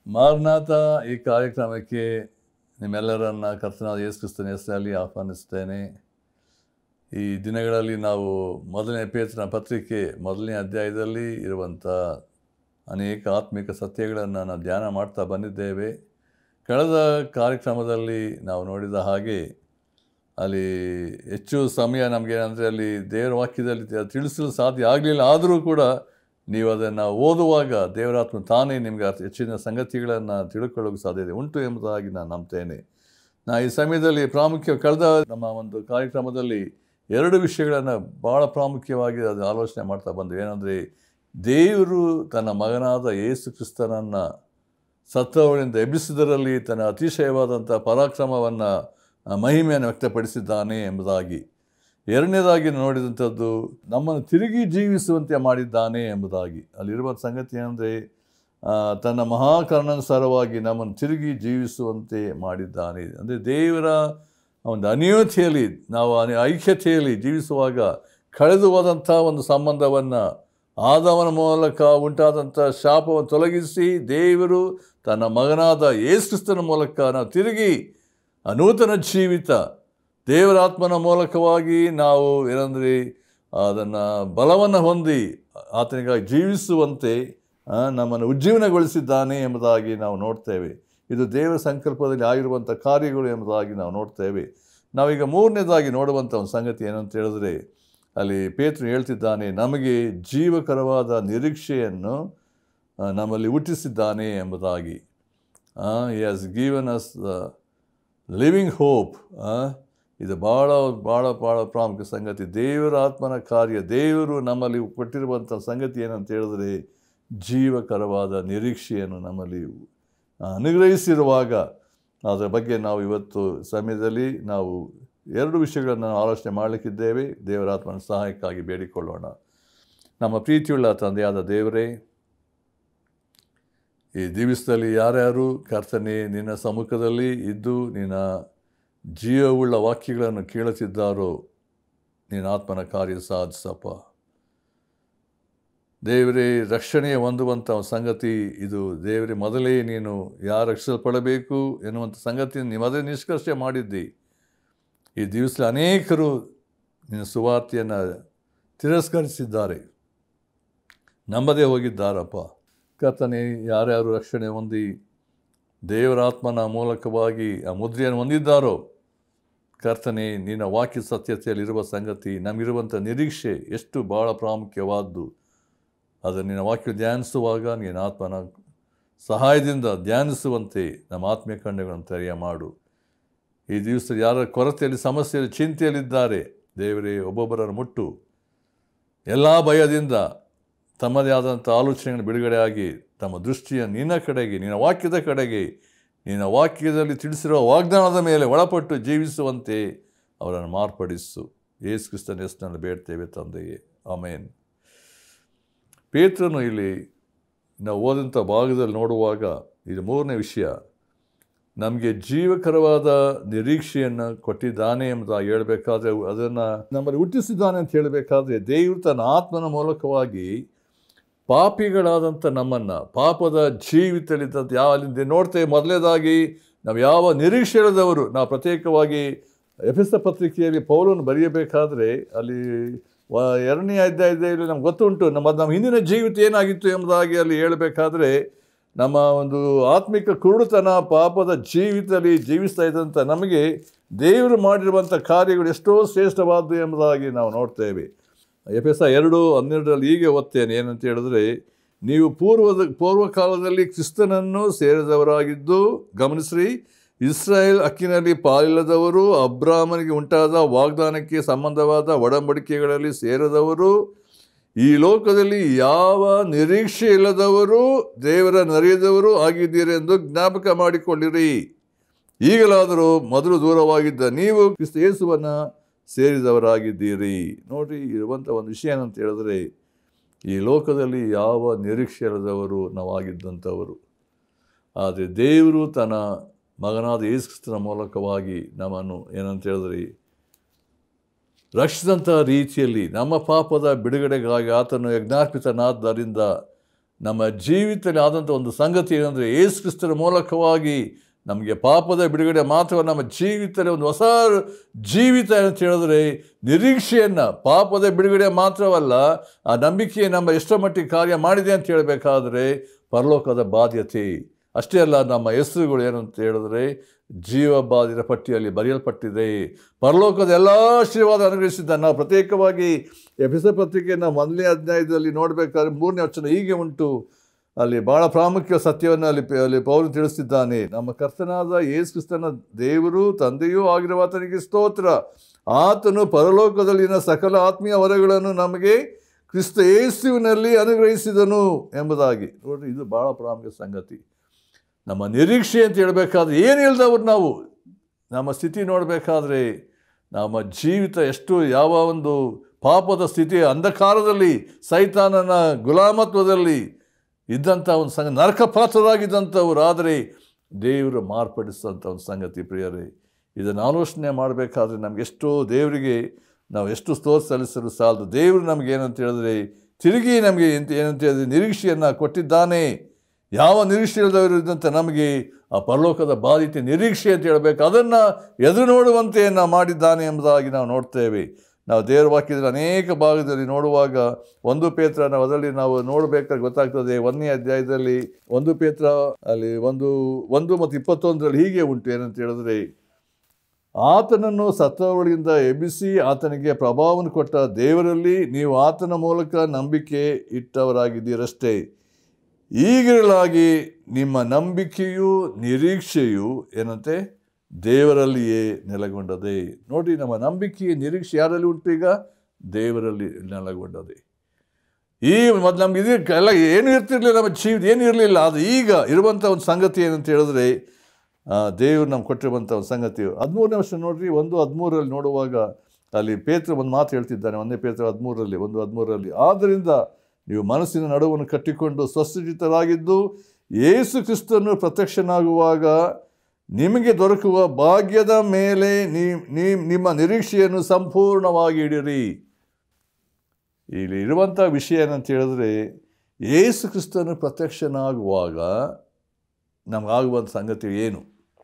ಮಾರ್ನಾಥ ಈ ಕಾರ್ಯಕ್ರಮಕ್ಕೆ ನಿಮ್ಮೆಲ್ಲರನ್ನ ಕರ್ತನಾದ ಯೇಸು ಕ್ರಿಸ್ತನ ಹೆಸರಲ್ಲಿ ಆಹ್ವಾನಿಸ್ತೇನೆ ಈ ದಿನಗಳಲ್ಲಿ ನಾವು ಮೊದಲನೇ ಪೇತ್ರನ ಪತ್ರಿಕೆ ಮೊದಲನೇ ಅಧ್ಯಾಯದಲ್ಲಿ ಇರುವಂಥ ಅನೇಕ ಆತ್ಮಿಕ ಸತ್ಯಗಳನ್ನು ನಾವು ಧ್ಯಾನ ಮಾಡ್ತಾ ಬಂದಿದ್ದೇವೆ ಕಳೆದ ಕಾರ್ಯಕ್ರಮದಲ್ಲಿ ನಾವು ನೋಡಿದ ಹಾಗೆ ಅಲ್ಲಿ ಹೆಚ್ಚು ಸಮಯ ನಮಗೇನಂದರೆ ಅಲ್ಲಿ ದೇವರ ವಾಕ್ಯದಲ್ಲಿ ತಿ- ತಿಳಿಸಲು ಸಾಧ್ಯ ಆಗಲಿಲ್ಲ ಆದರೂ ಕೂಡ ನೀವು ಅದನ್ನು ಓದುವಾಗ ದೇವರಾತ್ಮ ತಾನೇ ನಿಮಗೆ ಅರ್ಥ- ಹೆಚ್ಚಿನ ಸಂಗತಿಗಳನ್ನು ತಿಳ್ಕೊಳ್ಳೋಕೆ ಸಾಧ್ಯತೆ ಉಂಟು ಎಂಬುದಾಗಿ ನಾನು ನಂಬ್ತೇನೆ ನಾ ಈ ಸಮಯದಲ್ಲಿ ಪ್ರಾಮುಖ್ಯ ಕಳೆದ ನಮ್ಮ ಒಂದು ಕಾರ್ಯಕ್ರಮದಲ್ಲಿ ಎರಡು ವಿಷಯಗಳನ್ನು ಭಾಳ ಪ್ರಾಮುಖ್ಯವಾಗಿ ಅದು ಆಲೋಚನೆ ಮಾಡ್ತಾ ಬಂದು ಏನಂದರೆ ದೇವರು ತನ್ನ ಮಗನಾದ ಯೇಸು ಕ್ರಿಸ್ತನನ್ನು ಸತ್ತವರಿಂದ ಎಬ್ಬಿಸಿದರಲ್ಲಿ ತನ್ನ ಅತಿಶಯವಾದಂಥ ಪರಾಕ್ರಮವನ್ನು ಮಹಿಮೆಯನ್ನು ವ್ಯಕ್ತಪಡಿಸಿದ್ದಾನೆ ಎಂಬುದಾಗಿ ಎರಡನೇದಾಗಿ ನೋಡಿದಂಥದ್ದು ನಮ್ಮನ್ನು ತಿರುಗಿ ಜೀವಿಸುವಂತೆ ಮಾಡಿದ್ದಾನೆ ಎಂಬುದಾಗಿ ಅಲ್ಲಿರುವ ಸಂಗತಿ ಅಂದರೆ ತನ್ನ ಮಹಾಕರಣಾನುಸಾರವಾಗಿ ನಮ್ಮನ್ನು ತಿರುಗಿ ಜೀವಿಸುವಂತೆ ಮಾಡಿದ್ದಾನೆ ಅಂದರೆ ದೇವರ ಒಂದು ಅನ್ಯೋನ್ಯತೆಯಲ್ಲಿ ನಾವು ಅನಿ- ಐಕ್ಯತೆಯಲ್ಲಿ ಜೀವಿಸುವಾಗ ಕಳೆದು ಹೋದಂಥ ಒಂದು ಸಂಬಂಧವನ್ನು ಆದವನ ಮೂಲಕ ಉಂಟಾದಂಥ ಶಾಪವನ್ನು ತೊಲಗಿಸಿ ದೇವರು ತನ್ನ ಮಗನಾದ ಯೇಸುಕ್ರಿಸ್ತನ ಮೂಲಕ ನಾವು ತಿರುಗಿ ಆ ನೂತನ ಜೀವಿತ ದೇವರಾತ್ಮನ ಮೂಲಕವಾಗಿ ನಾವು ಏನಂದರೆ ಅದನ್ನು ಬಲವನ್ನು ಹೊಂದಿ ಆತನಿಗಾಗಿ ಜೀವಿಸುವಂತೆ ಆ, ನಮ್ಮನ್ನು ಉಜ್ಜೀವನಗೊಳಿಸಿದ್ದಾನೆ ಎಂಬುದಾಗಿ ನಾವು ನೋಡ್ತೇವೆ ಇದು ದೇವರ ಸಂಕಲ್ಪದಲ್ಲಿ ಆಗಿರುವಂಥ ಕಾರ್ಯಗಳು ಎಂಬುದಾಗಿ ನಾವು ನೋಡ್ತೇವೆ ನಾವೀಗ ಮೂರನೇದಾಗಿ ನೋಡುವಂಥ ಒಂದು ಸಂಗತಿ ಏನಂತ ಹೇಳಿದ್ರೆ ಅಲ್ಲಿ ಪೇತ್ರ ಹೇಳ್ತಿದ್ದಾನೆ ನಮಗೆ ಜೀವಕರವಾದ ನಿರೀಕ್ಷೆಯನ್ನು ಆ, ನಮ್ಮಲ್ಲಿ ಹುಟ್ಟಿಸಿದ್ದಾನೆ ಎಂಬುದಾಗಿ ಈ has given us the living hope ಇದು ಭಾಳ ಭಾಳ ಭಾಳ ಪ್ರಾಮುಖ್ಯ ಸಂಗತಿ ದೇವರ ಆತ್ಮನ ಕಾರ್ಯ ದೇವರು ನಮ್ಮಲ್ಲಿ ಕೊಟ್ಟಿರುವಂಥ ಸಂಗತಿ ಏನಂತ ಹೇಳಿದ್ರೆ ಜೀವಕರವಾದ ನಿರೀಕ್ಷೆಯನ್ನು ನಮ್ಮಲ್ಲಿ ಅನುಗ್ರಹಿಸಿರುವಾಗ ಅದರ ಬಗ್ಗೆ ನಾವು ಇವತ್ತು ಸಮಯದಲ್ಲಿ ನಾವು ಎರಡು ವಿಷಯಗಳನ್ನು ನಾವು ಆಲೋಚನೆ ಮಾಡಲಿಕ್ಕಿದ್ದೇವೆ ದೇವರ ಆತ್ಮನ ಸಹಾಯಕ್ಕಾಗಿ ಬೇಡಿಕೊಳ್ಳೋಣ ನಮ್ಮ ಪ್ರೀತಿಯುಳ್ಳ ತಂದೆಯಾದ ದೇವರೇ ಈ ದಿವಸದಲ್ಲಿ ಯಾರ್ಯಾರು ಕರ್ತನೆ ನಿನ್ನ ಸಮ್ಮುಖದಲ್ಲಿ ಇದ್ದು ನಿನ್ನ ಜೀವವುಳ್ಳ ವಾಕ್ಯಗಳನ್ನು ಕೇಳುತ್ತಿದ್ದಾರೋ ನಿನ್ನ ಆತ್ಮನ ಕಾರ್ಯ ಸಾಧಿಸಪ್ಪ ದೇವರೇ ರಕ್ಷಣೆ ಹೊಂದುವಂಥ ಒಂದು ಸಂಗತಿ ಇದು ದೇವರೇ ಮೊದಲೇ ನೀನು ಯಾರು ರಕ್ಷಿಸಲ್ಪಡಬೇಕು ಎನ್ನುವಂಥ ಸಂಗತಿ ನೀವು ಮೊದಲೇ ನಿಷ್ಕರ್ಷೆ ಮಾಡಿದ್ದಿ ಈ ದಿವಸದಲ್ಲಿ ಅನೇಕರು ನಿನ್ನ ಸುವಾರ್ತೆಯನ್ನು ತಿರಸ್ಕರಿಸಿದ್ದಾರೆ ನಂಬದೇ ಹೋಗಿದ್ದಾರಪ್ಪ ಕರ್ತನೆ ಯಾರ್ಯಾರು ರಕ್ಷಣೆ ಹೊಂದಿ ದೇವರಾತ್ಮನ ಮೂಲಕವಾಗಿ ಆ ಮುದ್ರೆಯನ್ನು ಹೊಂದಿದ್ದಾರೋ ಕರ್ತನೆ ನಿನ್ನ ವಾಕ್ಯ ಸತ್ಯತೆಯಲ್ಲಿರುವ ಸಂಗತಿ ನಮಗಿರುವಂಥ ನಿರೀಕ್ಷೆ ಎಷ್ಟು ಭಾಳ ಪ್ರಾಮುಖ್ಯವಾದ್ದು ಅದನ್ನು ನಿನ್ನ ವಾಕ್ಯ ಧ್ಯಾನಿಸುವಾಗ ನಿನ್ನ ಆತ್ಮನ ಸಹಾಯದಿಂದ ಧ್ಯಾನಿಸುವಂತೆ ನಮ್ಮ ಆತ್ಮೀಯ ಕಣ್ಣುಗಳನ್ನು ತೆರೆಯ ಮಾಡು ಈ ದಿವಸ ಯಾರ ಕೊರತೆಯಲ್ಲಿ ಸಮಸ್ಯೆಯಲ್ಲಿ ಚಿಂತೆಯಲ್ಲಿದ್ದಾರೆ ದೇವರೇ ಒಬ್ಬೊಬ್ಬರನ್ನು ಮುಟ್ಟು ಎಲ್ಲ ಭಯದಿಂದ ತಮ್ಮದೇ ಆದಂಥ ಆಲೋಚನೆಗಳನ್ನು ಬಿಡುಗಡೆಯಾಗಿ ತಮ್ಮ ದೃಷ್ಟಿಯನ್ನು ನಿನ್ನ ಕಡೆಗೆ ನಿನ್ನ ವಾಕ್ಯದ ಕಡೆಗೆ ನಿನ್ನ ವಾಕ್ಯದಲ್ಲಿ ತಿಳಿಸಿರುವ ವಾಗ್ದಾನದ ಮೇಲೆ ಒಳಪಟ್ಟು ಜೀವಿಸುವಂತೆ ಅವರನ್ನು ಮಾರ್ಪಡಿಸು ಯೇಸು ಕ್ರಿಸ್ತನ ಹೆಸರಿನಲ್ಲಿ ಬೇಡ್ತೇವೆ ತಂದೆಯೇ ಆಮೇನ್ ಪೇತ್ರನು ಇಲ್ಲಿ ನಾವು ಓದಂಥ ಭಾಗದಲ್ಲಿ ನೋಡುವಾಗ ಇದು ಮೂರನೇ ವಿಷಯ ನಮಗೆ ಜೀವಕರವಾದ ನಿರೀಕ್ಷೆಯನ್ನು ಕೊಟ್ಟಿದ್ದಾನೆ ಎಂಬುದಾಗಿ ಹೇಳಬೇಕಾದ್ರೆ ಅದನ್ನು ನಮ್ಮಲ್ಲಿ ಹುಟ್ಟಿಸಿದ್ದಾನೆ ಅಂತ ಹೇಳಬೇಕಾದ್ರೆ ದೇವರು ತನ್ನ ಆತ್ಮನ ಮೂಲಕವಾಗಿ ಪಾಪಿಗಳಾದಂಥ ನಮ್ಮನ್ನು ಪಾಪದ ಜೀವಿತದಲ್ಲಿದ್ದಂಥ ಯಾವ ಅಲ್ಲಿಂದ ನೋಡ್ತೇವೆ ಮೊದಲನೇದಾಗಿ ನಾವು ಯಾವ ನಿರೀಕ್ಷೆ ಇಲ್ಲದವರು ನಾವು ಪ್ರತ್ಯೇಕವಾಗಿ ಎಫ್ ಎಸ್ ಪತ್ರಿಕೆಯಲ್ಲಿ ಪೌಲನ್ನು ಬರೆಯಬೇಕಾದ್ರೆ ಅಲ್ಲಿ ವ ಎರಡನೇ ಅಧ್ಯಾಯದಲ್ಲಿ ನಮ್ಗೆ ಗೊತ್ತುಂಟು ನಮ್ಮ ನಮ್ಮ ಹಿಂದಿನ ಜೀವಿತ ಏನಾಗಿತ್ತು ಎಂಬುದಾಗಿ ಅಲ್ಲಿ ಹೇಳಬೇಕಾದ್ರೆ ನಮ್ಮ ಒಂದು ಆತ್ಮಿಕ ಕುರುಡುತನ ಪಾಪದ ಜೀವಿತದಲ್ಲಿ ಜೀವಿಸ್ತಾ ಇದ್ದಂಥ ನಮಗೆ ದೇವರು ಮಾಡಿರುವಂಥ ಕಾರ್ಯಗಳು ಎಷ್ಟೋ ಶ್ರೇಷ್ಠವಾದ್ದು ಎಂಬುದಾಗಿ ನಾವು ನೋಡ್ತೇವೆ ಎಫ್ ಎಸ್ ಎರಡು ಹನ್ನೆರಡರಲ್ಲಿ ಹೀಗೆ ಓದ್ತೇನೆ ಏನಂತ ಹೇಳಿದ್ರೆ ನೀವು ಪೂರ್ವದ ಪೂರ್ವಕಾಲದಲ್ಲಿ ಕ್ರಿಸ್ತನನ್ನು ಸೇರಿದವರಾಗಿದ್ದು ಗಮನಿಸ್ರಿ ಇಸ್ರಾಯೇಲ್ ಹಕ್ಕಿನಲ್ಲಿ ಪಾಲಿಲ್ಲದವರು ಅಬ್ರಾಹ್ಮನಿಗೆ ಉಂಟಾದ ವಾಗ್ದಾನಕ್ಕೆ ಸಂಬಂಧವಾದ ಒಡಂಬಡಿಕೆಗಳಲ್ಲಿ ಸೇರಿದವರು ಈ ಲೋಕದಲ್ಲಿ ಯಾವ ನಿರೀಕ್ಷೆ ಇಲ್ಲದವರು ದೇವರ ನರಿಯದವರು ಆಗಿದ್ದೀರಿ ಎಂದು ಜ್ಞಾಪಕ ಮಾಡಿಕೊಳ್ಳಿರಿ ಈಗಲಾದರೂ ಮೊದಲು ದೂರವಾಗಿದ್ದ ನೀವು ಕ್ರಿಸ್ತ ಯೇಸುವನ್ನು ಸೇರಿದವರಾಗಿದ್ದೀರಿ ನೋಡ್ರಿ ಇರುವಂಥ ಒಂದು ವಿಷಯ ಏನಂತ ಹೇಳಿದ್ರೆ ಈ ಲೋಕದಲ್ಲಿ ಯಾವ ನಿರೀಕ್ಷೆ ಇಲ್ಲದವರು ನಾವಾಗಿದ್ದಂಥವರು ಆದರೆ ದೇವರು ತನ್ನ ಮಗನಾದ ಯೇಸುಕ್ರಿಸ್ತನ ಮೂಲಕವಾಗಿ ನಮ್ಮನ್ನು ಏನಂತ ಹೇಳಿದ್ರಿ ರಕ್ಷಿಸಿದಂಥ ರೀತಿಯಲ್ಲಿ ನಮ್ಮ ಪಾಪದ ಬಿಡುಗಡೆಗಾಗಿ ಆತನು ಯಜ್ಞಾರ್ಪಿತನಾದ್ದರಿಂದ ನಮ್ಮ ಜೀವಿತದಲ್ಲಿ ಆದಂಥ ಒಂದು ಸಂಗತಿ ಏನಂದರೆ ಯೇಸು ಕ್ರಿಸ್ತರ ಮೂಲಕವಾಗಿ ನಮಗೆ ಪಾಪದ ಬಿಡುಗಡೆ ಮಾತ್ರ ನಮ್ಮ ಜೀವಿತದಲ್ಲಿ ಒಂದು ಹೊಸ ಜೀವಿತ ಅಂತ ಹೇಳಿದ್ರೆ ನಿರೀಕ್ಷೆಯನ್ನು ಪಾಪದ ಬಿಡುಗಡೆ ಮಾತ್ರವಲ್ಲ ಆ ನಂಬಿಕೆ ನಮ್ಮ ಎಷ್ಟರ ಮಟ್ಟಿಗೆ ಕಾರ್ಯ ಮಾಡಿದೆ ಅಂತ ಹೇಳಬೇಕಾದ್ರೆ ಪರಲೋಕದ ಬಾಧ್ಯತೆ ಅಷ್ಟೇ ಅಲ್ಲ ನಮ್ಮ ಹೆಸರುಗಳು ಏನು ಅಂತ ಹೇಳಿದ್ರೆ ಜೀವ ಬಾಧಿರ ಪಟ್ಟಿಯಲ್ಲಿ ಬರೆಯಲ್ಪಟ್ಟಿದೆ ಪರಲೋಕದ ಎಲ್ಲ ಆಶೀರ್ವಾದ ಅನುಗ್ರಹಿಸಿದ್ದ ನಾವು ಪ್ರತ್ಯೇಕವಾಗಿ ಎಫೆಸ ಪತ್ರಿಕೆಯನ್ನು ಮೊದಲನೇ ಅಧ್ಯಾಯದಲ್ಲಿ ನೋಡಬೇಕಾದ್ರೆ ಮೂರನೇ ವಚನ ಹೀಗೆ ಉಂಟು ಅಲ್ಲಿ ಬಹಳ ಪ್ರಾಮುಖ್ಯ ಸತ್ಯವನ್ನು ಅಲ್ಲಿ ಅಲ್ಲಿ ಪೌರು ತಿಳಿಸ್ತಿದ್ದಾನೆ ನಮ್ಮ ಕರ್ತನಾದ ಯೇಸು ಕ್ರಿಸ್ತನ ದೇವರು ತಂದೆಯೂ ಆಗಿರುವ ಆತನಿಗೆ ಸ್ತೋತ್ರ ಆತನು ಪರಲೋಕದಲ್ಲಿನ ಸಕಲ ಆತ್ಮೀಯ ವರಗಳನ್ನು ನಮಗೆ ಕ್ರಿಸ್ತ ಯೇಸುವಿನಲ್ಲಿ ಅನುಗ್ರಹಿಸಿದನು ಎಂಬುದಾಗಿ ನೋಡ್ರಿ ಇದು ಬಹಳ ಪ್ರಾಮುಖ್ಯ ಸಂಗತಿ ನಮ್ಮ ನಿರೀಕ್ಷೆ ಅಂತ ಹೇಳಬೇಕಾದ್ರೆ ಏನು ಇಲ್ದವ್ರು ನಾವು ನಮ್ಮ ಸ್ಥಿತಿ ನೋಡಬೇಕಾದ್ರೆ ನಮ್ಮ ಜೀವಿತ ಎಷ್ಟು ಯಾವ ಒಂದು ಪಾಪದ ಸ್ಥಿತಿ ಅಂಧಕಾರದಲ್ಲಿ ಸೈತಾನನ ಗುಲಾಮತ್ವದಲ್ಲಿ ಇದ್ದಂಥ ಒಂದು ಸಂಗ ನರಕ ಪಾತ್ರರಾಗಿದ್ದಂಥವ್ರು ಆದರೆ ದೇವರು ಮಾರ್ಪಡಿಸಿದಂಥ ಒಂದು ಸಂಗತಿ ಪ್ರಿಯರೇ ಇದನ್ನು ಆಲೋಚನೆ ಮಾಡಬೇಕಾದ್ರೆ ನಮ್ಗೆ ಎಷ್ಟೋ ದೇವರಿಗೆ ನಾವು ಎಷ್ಟು ಸ್ತೋತ್ರ ಸಲ್ಲಿಸಲು ಸಾಲದು ದೇವರು ನಮಗೆ ಏನಂತ ಹೇಳಿದ್ರೆ ತಿರುಗಿ ನಮಗೆ ಎಂತ ಏನಂತ ಹೇಳಿದ್ರೆ ನಿರೀಕ್ಷೆಯನ್ನು ಕೊಟ್ಟಿದ್ದಾನೆ ಯಾವ ನಿರೀಕ್ಷೆ ಇಲ್ಲದವರು ಇದ್ದಂತೆ ನಮಗೆ ಆ ಪರಲೋಕದ ಬಾಧಿತ ನಿರೀಕ್ಷೆ ಅಂತ ಹೇಳಬೇಕು ಅದನ್ನು ಎದುರು ನೋಡುವಂತೆಯನ್ನು ಮಾಡಿದ್ದಾನೆ ಎಂಬುದಾಗಿ ನಾವು ನೋಡ್ತೇವೆ ನಾವು ದೇವರ ವಾಕ್ಯದಲ್ಲಿ ಅನೇಕ ಭಾಗದಲ್ಲಿ ನೋಡುವಾಗ ಒಂದು ಪೇತ್ರ ನಾವು ಅದರಲ್ಲಿ ನಾವು ನೋಡಬೇಕಾದ್ರೆ ಗೊತ್ತಾಗ್ತದೆ ಒಂದನೇ ಅಧ್ಯಾಯದಲ್ಲಿ ಒಂದು ಪೇತ್ರ ಅಲ್ಲಿ ಒಂದು ಒಂದು ಮತ್ತು ಇಪ್ಪತ್ತೊಂದರಲ್ಲಿ ಹೀಗೆ ಉಂಟು ಏನಂತ ಹೇಳಿದ್ರೆ ಆತನನ್ನು ಸತ್ತವಳಿಂದ ಎಬ್ಬಿಸಿ ಆತನಿಗೆ ಪ್ರಭಾವವನ್ನು ಕೊಟ್ಟ ದೇವರಲ್ಲಿ ನೀವು ಆತನ ಮೂಲಕ ನಂಬಿಕೆ ಇಟ್ಟವರಾಗಿದ್ದೀರಷ್ಟೇ ಈಗಿರಲಾಗಿ ನಿಮ್ಮ ನಂಬಿಕೆಯು ನಿರೀಕ್ಷೆಯು ಏನಂತೆ ದೇವರಲ್ಲಿಯೇ ನೆಲೆಗೊಂಡದೆ ನೋಡಿ ನಮ್ಮ ನಂಬಿಕೆಯ ನಿರೀಕ್ಷೆ ಯಾರಲ್ಲಿ ಉಂಟು ಈಗ ದೇವರಲ್ಲಿ ನೆಲೆಗೊಂಡದೆ ಈ ಮತ್ತು ನಮ್ಗೆ ಇದು ಎಲ್ಲ ಏನು ಇರ್ತಿರ್ಲಿಲ್ಲ ನಮ್ಮ ಜೀವಿತ ಏನು ಇರಲಿಲ್ಲ ಅದು ಈಗ ಇರುವಂಥ ಒಂದು ಸಂಗತಿ ಏನಂತ ಹೇಳಿದ್ರೆ ಆ, ದೇವರು ನಮ್ಗೆ ಕೊಟ್ಟಿರುವಂಥ ಒಂದು ಸಂಗತಿ ಹದಿಮೂರನೇ ವರ್ಷ ನೋಡ್ರಿ ಒಂದು ಹದಿಮೂರರಲ್ಲಿ ನೋಡುವಾಗ ಅಲ್ಲಿ ಪೇತ್ರ ಒಂದು ಮಾತು ಹೇಳ್ತಿದ್ದಾನೆ ಒಂದೇ ಪೇತ್ರ ಹದಿಮೂರರಲ್ಲಿ ಒಂದು ಹದಿಮೂರರಲ್ಲಿ ಆದ್ದರಿಂದ ನೀವು ಮನಸ್ಸಿನ ನಡುವನ್ನು ಕಟ್ಟಿಕೊಂಡು ಸ್ವಸ್ಥಚಿತರಾಗಿದ್ದು ಯೇಸು ಕ್ರಿಸ್ತನು ಪ್ರತ್ಯಕ್ಷನಾಗುವಾಗ ನಿಮಗೆ ದೊರಕುವ ಭಾಗ್ಯದ ಮೇಲೆ ನೀ ನೀ- ನಿಮ್ಮ ನಿರೀಕ್ಷೆಯನ್ನು ಸಂಪೂರ್ಣವಾಗಿ ಇಡಿರಿ ಇಲ್ಲಿ ಇರುವಂಥ ವಿಷಯ ಏನಂತ ಹೇಳಿದ್ರೆ ಯೇಸು ಕ್ರಿಸ್ತನು ಪ್ರತ್ಯಕ್ಷನಾಗುವಾಗ ನಮಗಾಗುವಂಥ ಸಂಗತಿ ಏನು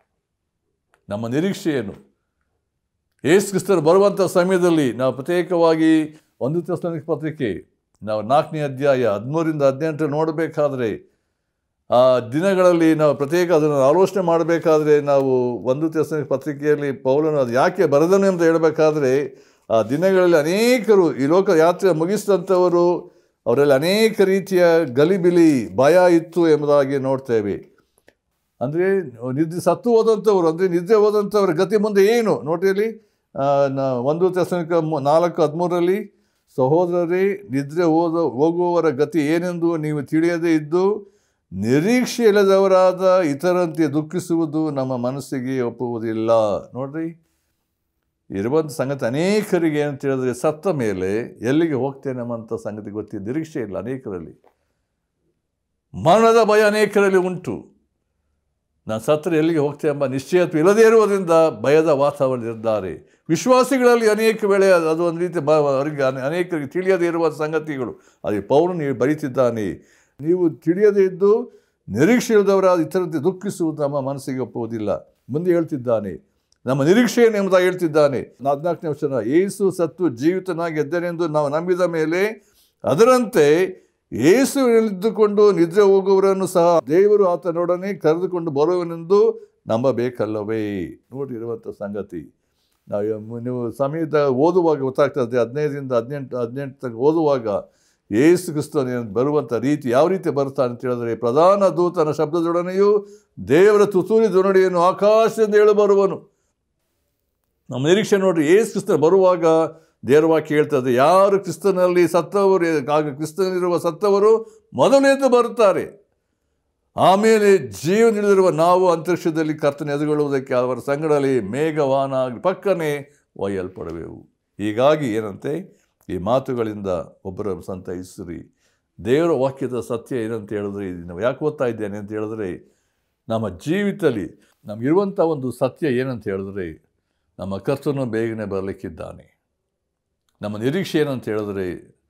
ನಮ್ಮ ನಿರೀಕ್ಷೆ ಏನು ಯೇಸು ಕ್ರಿಸ್ತರು ಬರುವಂಥ ಸಮಯದಲ್ಲಿ ನಾವು ಪ್ರತ್ಯೇಕವಾಗಿ ಒಂದು ತೆಸಲೋನಿಕ ಪತ್ರಿಕೆ ನಾವು ನಾಲ್ಕನೇ ಅಧ್ಯಾಯ ಹದಿಮೂರಿಂದ ಹದಿನೆಂಟರಲ್ಲಿ ನೋಡಬೇಕಾದ್ರೆ ಆ ದಿನಗಳಲ್ಲಿ ನಾವು ಪ್ರತ್ಯೇಕ ಅದನ್ನು ಆಲೋಚನೆ ಮಾಡಬೇಕಾದ್ರೆ ನಾವು ಒಂದು ತೆಸಲೋನಿಕ ಪತ್ರಿಕೆಯಲ್ಲಿ ಪೌಲನು ಅದು ಯಾಕೆ ಬರೆದನು ಅಂತ ಹೇಳಬೇಕಾದ್ರೆ ಆ ದಿನಗಳಲ್ಲಿ ಅನೇಕರು ಈ ಲೋಕ ಯಾತ್ರೆ ಮುಗಿಸಿದಂಥವರು ಅವರಲ್ಲಿ ಅನೇಕ ರೀತಿಯ ಗಲಿಬಿಲಿ ಭಯ ಇತ್ತು ಎಂಬುದಾಗಿ ನೋಡ್ತೇವೆ ಅಂದರೆ ನಿದ್ರೆ ಸತ್ತು ಹೋದಂಥವ್ರು ಅಂದರೆ ನಿದ್ರೆ ಹೋದಂಥವ್ರ ಗತಿ ಮುಂದೆ ಏನು ನೋಟಿಯಲ್ಲಿ ಒಂದು ತೆಸನಿಕ ನಾಲ್ಕು ಹದಿಮೂರರಲ್ಲಿ ಸಹೋದರರೇ ನಿದ್ರೆ ಹೋದ ಹೋಗುವವರ ಗತಿ ಏನೆಂದು ನೀವು ತಿಳಿಯದೇ ಇದ್ದು ನಿರೀಕ್ಷೆ ಇಲ್ಲದವರಾದ ಇತರಂತೆ ದುಃಖಿಸುವುದು ನಮ್ಮ ಮನಸ್ಸಿಗೆ ಒಪ್ಪುವುದಿಲ್ಲ ನೋಡ್ರಿ ಇರುವಂಥ ಸಂಗತಿ ಅನೇಕರಿಗೆ ಏನಂತ ಹೇಳಿದ್ರೆ ಸತ್ತ ಮೇಲೆ ಎಲ್ಲಿಗೆ ಹೋಗ್ತೇನೆ ಎಂಬಂಥ ಸಂಗತಿ ಗೊತ್ತಿದೆ ನಿರೀಕ್ಷೆ ಇಲ್ಲ ಅನೇಕರಲ್ಲಿ ಮರಣದ ಭಯ ಅನೇಕರಲ್ಲಿ ಉಂಟು ನಾನು ಸತ್ತರೆ ಎಲ್ಲಿಗೆ ಹೋಗ್ತೇನೆ ಎಂಬ ನಿಶ್ಚಯತ್ವ ಇಲ್ಲದೇ ಇರುವುದರಿಂದ ಭಯದ ವಾತಾವರಣದಲ್ಲಿದ್ದಾರೆ ವಿಶ್ವಾಸಿಗಳಲ್ಲಿ ಅನೇಕ ವೇಳೆ ಅದು ಅದು ಒಂದು ರೀತಿ ಬ ಅವರಿಗೆ ಅನೆ- ಅನೇಕರಿಗೆ ತಿಳಿಯದೇ ಇರುವ ಸಂಗತಿಗಳು ಅದೇ ಪೌರನು ಬರೀತಿದ್ದಾನೆ ನೀವು ತಿಳಿಯದೇ ಇದ್ದು ನಿರೀಕ್ಷೆ ಇಲ್ಲದವರಾದ ಇತರಂತೆ ದುಃಖಿಸುವುದು ನಮ್ಮ ಮನಸ್ಸಿಗೆ ಒಪ್ಪುವುದಿಲ್ಲ ಮುಂದೆ ಹೇಳ್ತಿದ್ದಾನೆ ನಮ್ಮ ನಿರೀಕ್ಷೆಯನ್ನು ಎಂಬುದಾಗಿ ಹೇಳ್ತಿದ್ದಾನೆ ಹದಿನಾಲ್ಕನೇ ವರ್ಷ ಏಸು ಸತ್ತು ಜೀವಿತನಾಗಿ ಎದ್ದನೆಂದು ನಾವು ನಂಬಿದ ಮೇಲೆ ಅದರಂತೆ ಯೇಸುವಿನಲ್ಲಿದ್ದುಕೊಂಡು ನಿದ್ರೆ ಹೋಗುವವರನ್ನು ಸಹ ದೇವರು ಆತನೊಡನೆ ಕರೆದುಕೊಂಡು ಬರುವನೆಂದು ನಂಬಬೇಕಲ್ಲವೇ ನೋಡಿ ಇರುವಂಥ ಸಂಗತಿ ನಾವು ಯ- ನೀವು ಸಮಯದ ಓದುವಾಗ ಗೊತ್ತಾಗ್ತದೆ ಹದಿನೈದರಿಂದ ಹದಿನೆಂಟು ಹದಿನೆಂಟು ತನಕ ಓದುವಾಗ ಯೇಸು ಕ್ರಿಸ್ತನ ಬರುವಂಥ ರೀತಿ ಯಾವ ರೀತಿ ಬರ್ತಾನೆ ಅಂತ ಹೇಳಿದ್ರೆ ಪ್ರಧಾನ ದೂತನ ಶಬ್ದದೊಡನೆಯೂ ದೇವರ ತುಸೂರಿ ಧ್ವನಿಯನ್ನು ಆಕಾಶದಿಂದ ಹೇಳು ಬರುವನು ನಮ್ಮ ನಿರೀಕ್ಷೆ ನೋಡ್ರಿ ಏಸು ಕ್ರಿಸ್ತ ಬರುವಾಗ ದೇವರ ವಾಕ್ಯ ಹೇಳ್ತದೆ ಯಾರು ಕ್ರಿಸ್ತನಲ್ಲಿ ಸತ್ತವರು ಆಗ ಕ್ರಿಸ್ತನಲ್ಲಿರುವ ಸತ್ತವರು ಮೊದಲೆದ್ದು ಬರುತ್ತಾರೆ ಆಮೇಲೆ ಜೀವನದಲ್ಲಿರುವ ನಾವು ಅಂತರಿಕ್ಷದಲ್ಲಿ ಕರ್ತನ ಎದುಗೊಳ್ಳುವುದಕ್ಕೆ ಅವರ ಸಂಗಡಲ್ಲಿ ಮೇಘವಾನ ಪಕ್ಕನೆ ಒಯ್ಯಲ್ಪಡವೆವು ಹೀಗಾಗಿ ಏನಂತೆ ಈ ಮಾತುಗಳಿಂದ ಒಬ್ಬರ ಸಂತೈಸಿರಿ ದೇವರ ವಾಕ್ಯದ ಸತ್ಯ ಏನಂತ ಹೇಳಿದ್ರೆ ನಾವು ಯಾಕೆ ಓದ್ತಾ ಇದ್ದೇನೆ ಅಂತ ಹೇಳಿದ್ರೆ ನಮ್ಮ ಜೀವಿತದಲ್ಲಿ ನಮಗಿರುವಂಥ ಒಂದು ಸತ್ಯ ಏನಂತ ಹೇಳಿದ್ರೆ ನಮ್ಮ ಕರ್ತನು ಬೇಗನೆ ಬರಲಿಕ್ಕಿದ್ದಾನೆ ನಮ್ಮ ನಿರೀಕ್ಷೆ ಏನಂತ ಹೇಳಿದ್ರೆ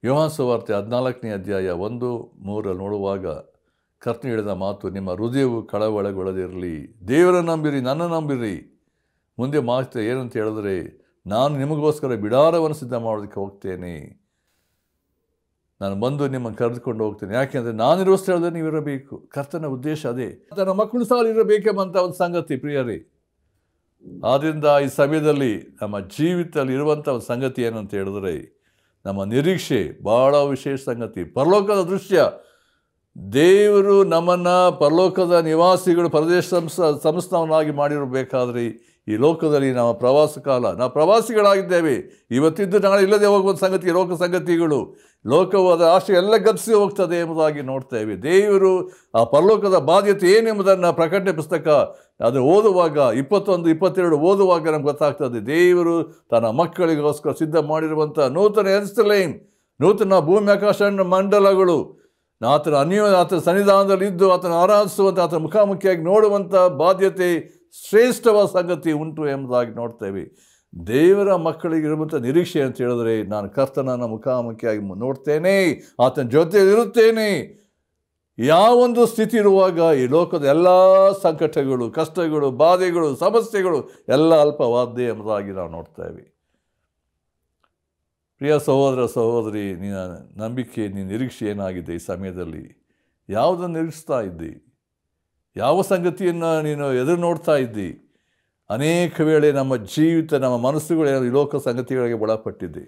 ಯೋಹಾನ್ ಸುವಾರ್ತೆ ಹದಿನಾಲ್ಕನೇ ಅಧ್ಯಾಯ ಒಂದು ಮೂರಲ್ಲಿ ನೋಡುವಾಗ ಕರ್ತನ ಹೇಳಿದ ಮಾತು ನಿಮ್ಮ ಹೃದಯವು ಕಳವಳಗೊಳ್ಳದಿರಲಿ ದೇವರ ನಂಬಿರಿ ನನ್ನ ನಂಬಿರಿ ಮುಂದೆ ಮಾತು ಏನಂತ ಹೇಳಿದ್ರೆ ನಾನು ನಿಮಗೋಸ್ಕರ ಬಿಡಾರವನ್ನು ಸಿದ್ಧ ಮಾಡೋದಕ್ಕೆ ಹೋಗ್ತೇನೆ ನಾನು ಬಂದು ನಿಮ್ಮನ್ನು ಕರೆದುಕೊಂಡು ಹೋಗ್ತೇನೆ ಯಾಕೆಂದರೆ ನಾನಿರುವ ಸ್ಥಳದಲ್ಲಿ ನೀವು ಇರಬೇಕು ಕರ್ತನ ಉದ್ದೇಶ ಅದೇ ತನ್ನ ಮಕ್ಕಳು ಸಹ ಇರಬೇಕೆಂಬಂಥ ಒಂದು ಸಂಗತಿ ಪ್ರಿಯರೇ ಆದ್ದರಿಂದ ಈ ಸಮಯದಲ್ಲಿ ನಮ್ಮ ಜೀವಿತದಲ್ಲಿ ಇರುವಂಥ ಒಂದು ಸಂಗತಿ ಏನಂತ ಹೇಳಿದ್ರೆ ನಮ್ಮ ನಿರೀಕ್ಷೆ ಭಾಳ ವಿಶೇಷ ಸಂಗತಿ ಪರಲೋಕದ ದೃಶ್ಯ ದೇವರು ನಮ್ಮನ್ನು ಪರಲೋಕದ ನಿವಾಸಿಗಳು ಪ್ರದೇಶ ಸಂಸ ಸಂಸ್ಥಾವನಾಗಿ ಮಾಡಿರಬೇಕಾದ್ರೆ ಈ ಲೋಕದಲ್ಲಿ ನಮ್ಮ ಪ್ರವಾಸ ಕಾಲ ನಾವು ಪ್ರವಾಸಿಗಳಾಗಿದ್ದೇವೆ ಇವತ್ತಿದ್ದು ನಾಳೆ ಇಲ್ಲದೆ ಹೋಗುವ ಸಂಗತಿ ಲೋಕ ಸಂಗತಿಗಳು ಲೋಕವು ಅದರ ಆಶೆ ಎಲ್ಲ ಗತಿಸಿ ಹೋಗ್ತದೆ ಎಂಬುದಾಗಿ ನೋಡ್ತೇವೆ ದೇವರು ಆ ಪರಲೋಕದ ಬಾಧ್ಯತೆ ಏನೆಂಬುದನ್ನು ಪ್ರಕಟಣೆ ಪುಸ್ತಕ ಅದು ಓದುವಾಗ ಇಪ್ಪತ್ತೊಂದು ಇಪ್ಪತ್ತೆರಡು ಓದುವಾಗ ನಮ್ಗೆ ಗೊತ್ತಾಗ್ತದೆ ದೇವರು ತನ್ನ ಮಕ್ಕಳಿಗೋಸ್ಕರ ಸಿದ್ಧ ಮಾಡಿರುವಂಥ ನೂತನ ಎನ್ಸ್ಲೈನ್ ನೂತನ ಭೂಮಿ ಆಕಾಶ ಮಂಡಲಗಳು ಆತನ ಅನ್ಯ ಆತನ ಸನ್ನಿಧಾನದಲ್ಲಿ ಇದ್ದು ಆತನ ಆರಾಧಿಸುವಂಥ ಆತನ ಮುಖಾಮುಖಿಯಾಗಿ ನೋಡುವಂಥ ಬಾಧ್ಯತೆ ಶ್ರೇಷ್ಠವಾದ ಸಂಗತಿ ಉಂಟು ಎಂಬುದಾಗಿ ನೋಡ್ತೇವೆ ದೇವರ ಮಕ್ಕಳಿಗೆ ಇರುವಂಥ ನಿರೀಕ್ಷೆ ಅಂತ ಹೇಳಿದ್ರೆ ನಾನು ಕರ್ತನನ್ನು ಮುಖಾಮುಖಿಯಾಗಿ ನೋಡ್ತೇನೆ ಆತನ ಜೊತೆಯಲ್ಲಿ ಇರುತ್ತೇನೆ ಯಾವೊಂದು ಸ್ಥಿತಿ ಇರುವಾಗ ಈ ಲೋಕದ ಎಲ್ಲ ಸಂಕಟಗಳು ಕಷ್ಟಗಳು ಬಾಧೆಗಳು ಸಮಸ್ಯೆಗಳು ಎಲ್ಲ ಅಲ್ಪವಾದ್ದೇ ಎಂಬುದಾಗಿ ನಾವು ನೋಡ್ತೇವೆ ಪ್ರಿಯ ಸಹೋದರ ಸಹೋದರಿ ನಿನ್ನ ನಂಬಿಕೆ ನಿನ್ನ ನಿರೀಕ್ಷೆ ಏನಾಗಿದೆ ಈ ಸಮಯದಲ್ಲಿ ಯಾವುದನ್ನು ನಿರೀಕ್ಷಿಸ್ತಾ ಇದ್ದಿ ಯಾವ ಸಂಗತಿಯನ್ನು ನೀನು ಎದುರು ನೋಡ್ತಾ ಇದ್ದಿ ಅನೇಕ ವೇಳೆ ನಮ್ಮ ಜೀವಿತ ನಮ್ಮ ಮನಸ್ಸುಗಳು ಈ ಲೋಕ ಸಂಗತಿಗಳಿಗೆ ಒಳಪಟ್ಟಿದೆ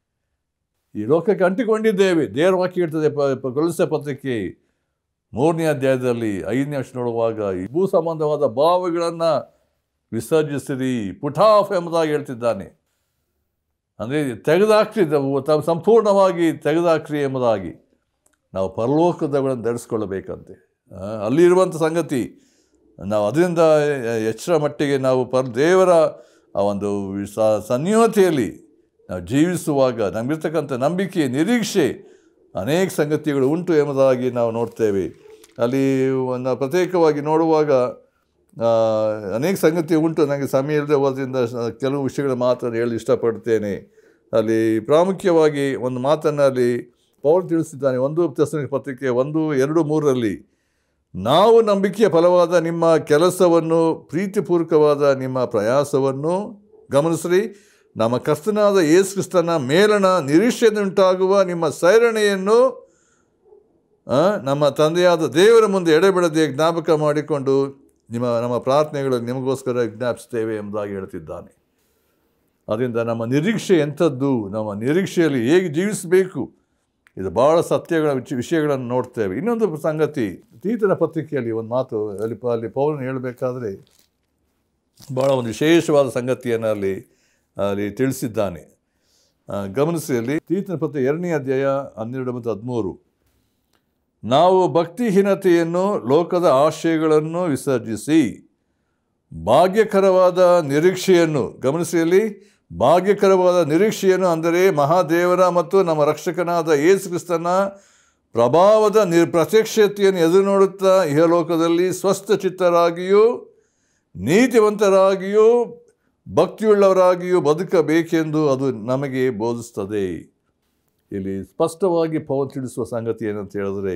ಈ ಲೋಕಕ್ಕೆ ಅಂಟಿಕೊಂಡಿದ್ದೇವೆ ದೇವರ ವಾಕ್ಯ ಹೇಳ್ತದೆ ಪ ಪ- ಕೊಲಸೆ ಪತ್ರಿಕೆ ಮೂರನೇ ಅಧ್ಯಾಯದಲ್ಲಿ ಐದನೇ ವರ್ಷ ನೋಡುವಾಗ ಈ ಭೂ ಸಂಬಂಧವಾದ ಭಾವಗಳನ್ನು ವಿಸರ್ಜಿಸಿರಿ ಪುಟಾಫ್ ಎಂಬುದಾಗಿ ಹೇಳ್ತಿದ್ದಾನೆ ಅಂದರೆ ತೆಗೆದಾಕ್ರಿ ತಾವು ಸಂಪೂರ್ಣವಾಗಿ ತೆಗೆದಾಕ್ರಿ ಎಂಬುದಾಗಿ ನಾವು ಪರಲೋಕದಗಳನ್ನು ಧರಿಸ್ಕೊಳ್ಳಬೇಕಂತೆ ಆ, ಅಲ್ಲಿರುವಂಥ ಸಂಗತಿ ನಾವು ಅದರಿಂದ ಎಚ್ಚರ ಮಟ್ಟಿಗೆ ನಾವು ಪರ್ ದೇವರ ಆ ಒಂದು ಸ- ಸನ್ನಿಹತೆಯಲ್ಲಿ ನಾವು ಜೀವಿಸುವಾಗ ನಮಗಿರ್ತಕ್ಕಂಥ ನಂಬಿಕೆ ನಿರೀಕ್ಷೆ ಅನೇಕ ಸಂಗತಿಗಳು ಉಂಟು ಎಂಬುದಾಗಿ ನಾವು ನೋಡ್ತೇವೆ ಅಲ್ಲಿ ಒಂದು ಪ್ರತ್ಯೇಕವಾಗಿ ನೋಡುವಾಗ ಆ, ಅನೇಕ ಸಂಗತಿ ಉಂಟು ನನಗೆ ಸಮಯ ಇಲ್ಲದೆ ಹೋದ್ರಿಂದ ಸ- ಕೆಲವು ವಿಷಯಗಳ ಮಾತನ್ನು ಹೇಳಿ ಇಷ್ಟಪಡ್ತೇನೆ ಅಲ್ಲಿ ಪ್ರಾಮುಖ್ಯವಾಗಿ ಒಂದು ಮಾತನ್ನು ಅಲ್ಲಿ ಪೌಲ್ ತಿಳಿಸಿದ್ದಾನೆ ಒಂದು ತೆಸನಿಕ ಪತ್ರಿಕೆ ಒಂದು ಎರಡು ಮೂರರಲ್ಲಿ ನಾವು ನಂಬಿಕೆಯ ಫಲವಾದ ನಿಮ್ಮ ಕೆಲಸವನ್ನು ಪ್ರೀತಿಪೂರ್ವಕವಾದ ನಿಮ್ಮ ಪ್ರಯಾಸವನ್ನು ಗಮನಿಸ್ರಿ ನಮ್ಮ ಕರ್ತನಾದ ಯೇಸು ಕ್ರಿಸ್ತನ ಮೇಲಣ ನಿರೀಕ್ಷೆಯುಂಟಾಗುವ ನಿಮ್ಮ ಸೈರಣೆಯನ್ನು ಆ, ನಮ್ಮ ತಂದೆಯಾದ ದೇವರ ಮುಂದೆ ಎಡೆಬಿಡದೆ ಜ್ಞಾಪಕ ಮಾಡಿಕೊಂಡು ನಿಮ್ಮ ನಮ್ಮ ಪ್ರಾರ್ಥನೆಗಳು ನಿಮಗೋಸ್ಕರ ವಿಜ್ಞಾಪಿಸ್ತೇವೆ ಎಂಬುದಾಗಿ ಹೇಳ್ತಿದ್ದಾನೆ ಅದರಿಂದ ನಮ್ಮ ನಿರೀಕ್ಷೆ ಎಂಥದ್ದು ನಮ್ಮ ನಿರೀಕ್ಷೆಯಲ್ಲಿ ಹೇಗೆ ಜೀವಿಸಬೇಕು ಇದು ಭಾಳ ಸತ್ಯಗಳ ವಿಚ ವಿಷಯಗಳನ್ನು ನೋಡ್ತೇವೆ ಇನ್ನೊಂದು ಸಂಗತಿ ತೀತನ ಪತ್ರಿಕೆಯಲ್ಲಿ ಒಂದು ಮಾತು ಅಲ್ಲಿ ಪ- ಅಲ್ಲಿ ಪೌಲನು ಹೇಳಬೇಕಾದ್ರೆ ಭಾಳ ಒಂದು ವಿಶೇಷವಾದ ಸಂಗತಿಯನ್ನು ಅಲ್ಲಿ ಅಲ್ಲಿ ತಿಳಿಸಿದ್ದಾನೆ ಆ, ಗಮನಿಸಿ ಅಲ್ಲಿ ತೀತನ ಪತ್ರಿಕೆ ಎರಡನೇ ಅಧ್ಯಾಯ ಹನ್ನೆರಡು ಮತ್ತು ಹದಿಮೂರು ನಾವು ಭಕ್ತಿಹೀನತೆಯನ್ನು ಲೋಕದ ಆಶಯಗಳನ್ನು ವಿಸರ್ಜಿಸಿ ಭಾಗ್ಯಕರವಾದ ನಿರೀಕ್ಷೆಯನ್ನು ಗಮನಿಸಿಯಲ್ಲಿ ಭಾಗ್ಯಕರವಾದ ನಿರೀಕ್ಷೆಯನ್ನು ಅಂದರೆ ಮಹಾದೇವರ ಮತ್ತು ನಮ್ಮ ರಕ್ಷಕನಾದ ಯೇಸು ಕ್ರಿಸ್ತನ ಪ್ರಭಾವದ ನಿರ್ ಪ್ರತ್ಯಕ್ಷತೆಯನ್ನು ಎದುರು ನೋಡುತ್ತಾ ಇಹಲೋಕದಲ್ಲಿ ಸ್ವಸ್ಥ ಚಿತ್ತರಾಗಿಯೂ ನೀತಿವಂತರಾಗಿಯೂ ಭಕ್ತಿಯುಳ್ಳವರಾಗಿಯೂ ಬದುಕಬೇಕೆಂದು ಅದು ನಮಗೆ ಬೋಧಿಸ್ತದೆ ಇಲ್ಲಿ ಸ್ಪಷ್ಟವಾಗಿ ಪೌಲ್ ತಿಳಿಸುವ ಸಂಗತಿ ಏನಂತ ಹೇಳಿದ್ರೆ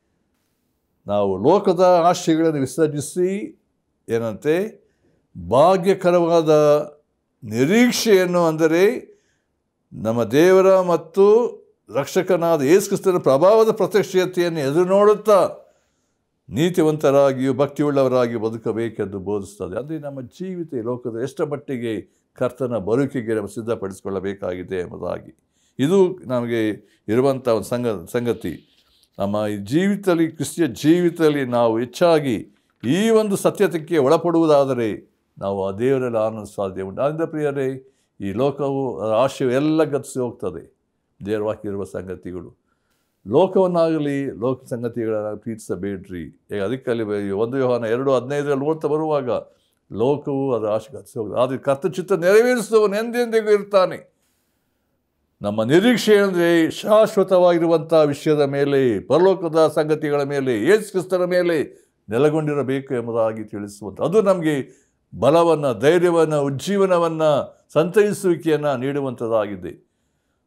ನಾವು ಲೋಕದ ಆಶಯಗಳನ್ನು ವಿಸರ್ಜಿಸಿ ಏನಂತೆ ಭಾಗ್ಯಕರವಾದ ನಿರೀಕ್ಷೆಯನ್ನು ಅಂದರೆ ನಮ್ಮ ದೇವರ ಮತ್ತು ರಕ್ಷಕನಾದ ಯೇಸು ಕ್ರಿಸ್ತನ ಪ್ರಭಾವದ ಪ್ರತ್ಯಕ್ಷತೆಯನ್ನು ಎದುರು ನೋಡುತ್ತಾ ನೀತಿವಂತರಾಗಿಯೂ ಭಕ್ತಿಯುಳ್ಳವರಾಗಿಯೂ ಬದುಕಬೇಕೆಂದು ಬೋಧಿಸ್ತದೆ ಅದೇ ನಮ್ಮ ಜೀವಿತ ಈ ಲೋಕದ ಎಷ್ಟು ಮಟ್ಟಿಗೆ ಕರ್ತನ ಬದುಕಿಗೆ ನಾವು ಸಿದ್ಧಪಡಿಸಿಕೊಳ್ಳಬೇಕಾಗಿದೆ ಎಂಬುದಾಗಿ ಇದು ನಮಗೆ ಇರುವಂಥ ಒಂದು ಸಂಗ ಸಂಗತಿ ನಮ್ಮ ಈ ಜೀವಿತದಲ್ಲಿ ಕ್ರಿಸ್ತಿಯ ಜೀವಿತದಲ್ಲಿ ನಾವು ಹೆಚ್ಚಾಗಿ ಈ ಒಂದು ಸತ್ಯತೆಗೆ ಒಳಪಡುವುದಾದರೆ ನಾವು ಆ ದೇವರಲ್ಲಿ ಆನಂದ ಸಾಧ್ಯ ಉಂಟು ಆದ್ದರಿಂದ ಪ್ರಿಯರೇ ಈ ಲೋಕವು ಅದರ ಆಶಯ ಎಲ್ಲ ಗತಿಸಿ ಹೋಗ್ತದೆ ದೇವರ ವಾಕ್ಯ ಇರುವ ಸಂಗತಿಗಳು ಲೋಕವನ್ನಾಗಲಿ ಲೋಕ ಸಂಗತಿಗಳನ್ನು ಪ್ರೀತಿಸಬೇಡ್ರಿ ಈಗ ಅದಕ್ಕಲ್ಲಿ ಒಂದು ಯೋಹಾನ ಎರಡು ಹದಿನೈದರಲ್ಲಿ ಓದ್ತಾ ಬರುವಾಗ ಲೋಕವು ಅದರ ಆಶೆ ಗತಿಸಿ ಹೋಗ್ತದೆ ಆದರೆ ಕರ್ತಚಿತ್ತ ನೆರವೇರಿಸುವವನು ಎಂದೆಂದಿಗೂ ಇರ್ತಾನೆ ನಮ್ಮ ನಿರೀಕ್ಷೆ ಅಂದರೆ ಶಾಶ್ವತವಾಗಿರುವಂಥ ವಿಷಯದ ಮೇಲೆ ಪರಲೋಕದ ಸಂಗತಿಗಳ ಮೇಲೆ ಯೇಸು ಕ್ರಿಸ್ತನ ಮೇಲೆ ನೆಲೆಗೊಂಡಿರಬೇಕು ಎಂಬುದಾಗಿ ತಿಳಿಸುವಂಥ ಅದು ನಮಗೆ ಬಲವನ್ನು ಧೈರ್ಯವನ್ನು ಉಜ್ಜೀವನವನ್ನು ಸಂತೈಸುವಿಕೆಯನ್ನು ನೀಡುವಂಥದ್ದಾಗಿದೆ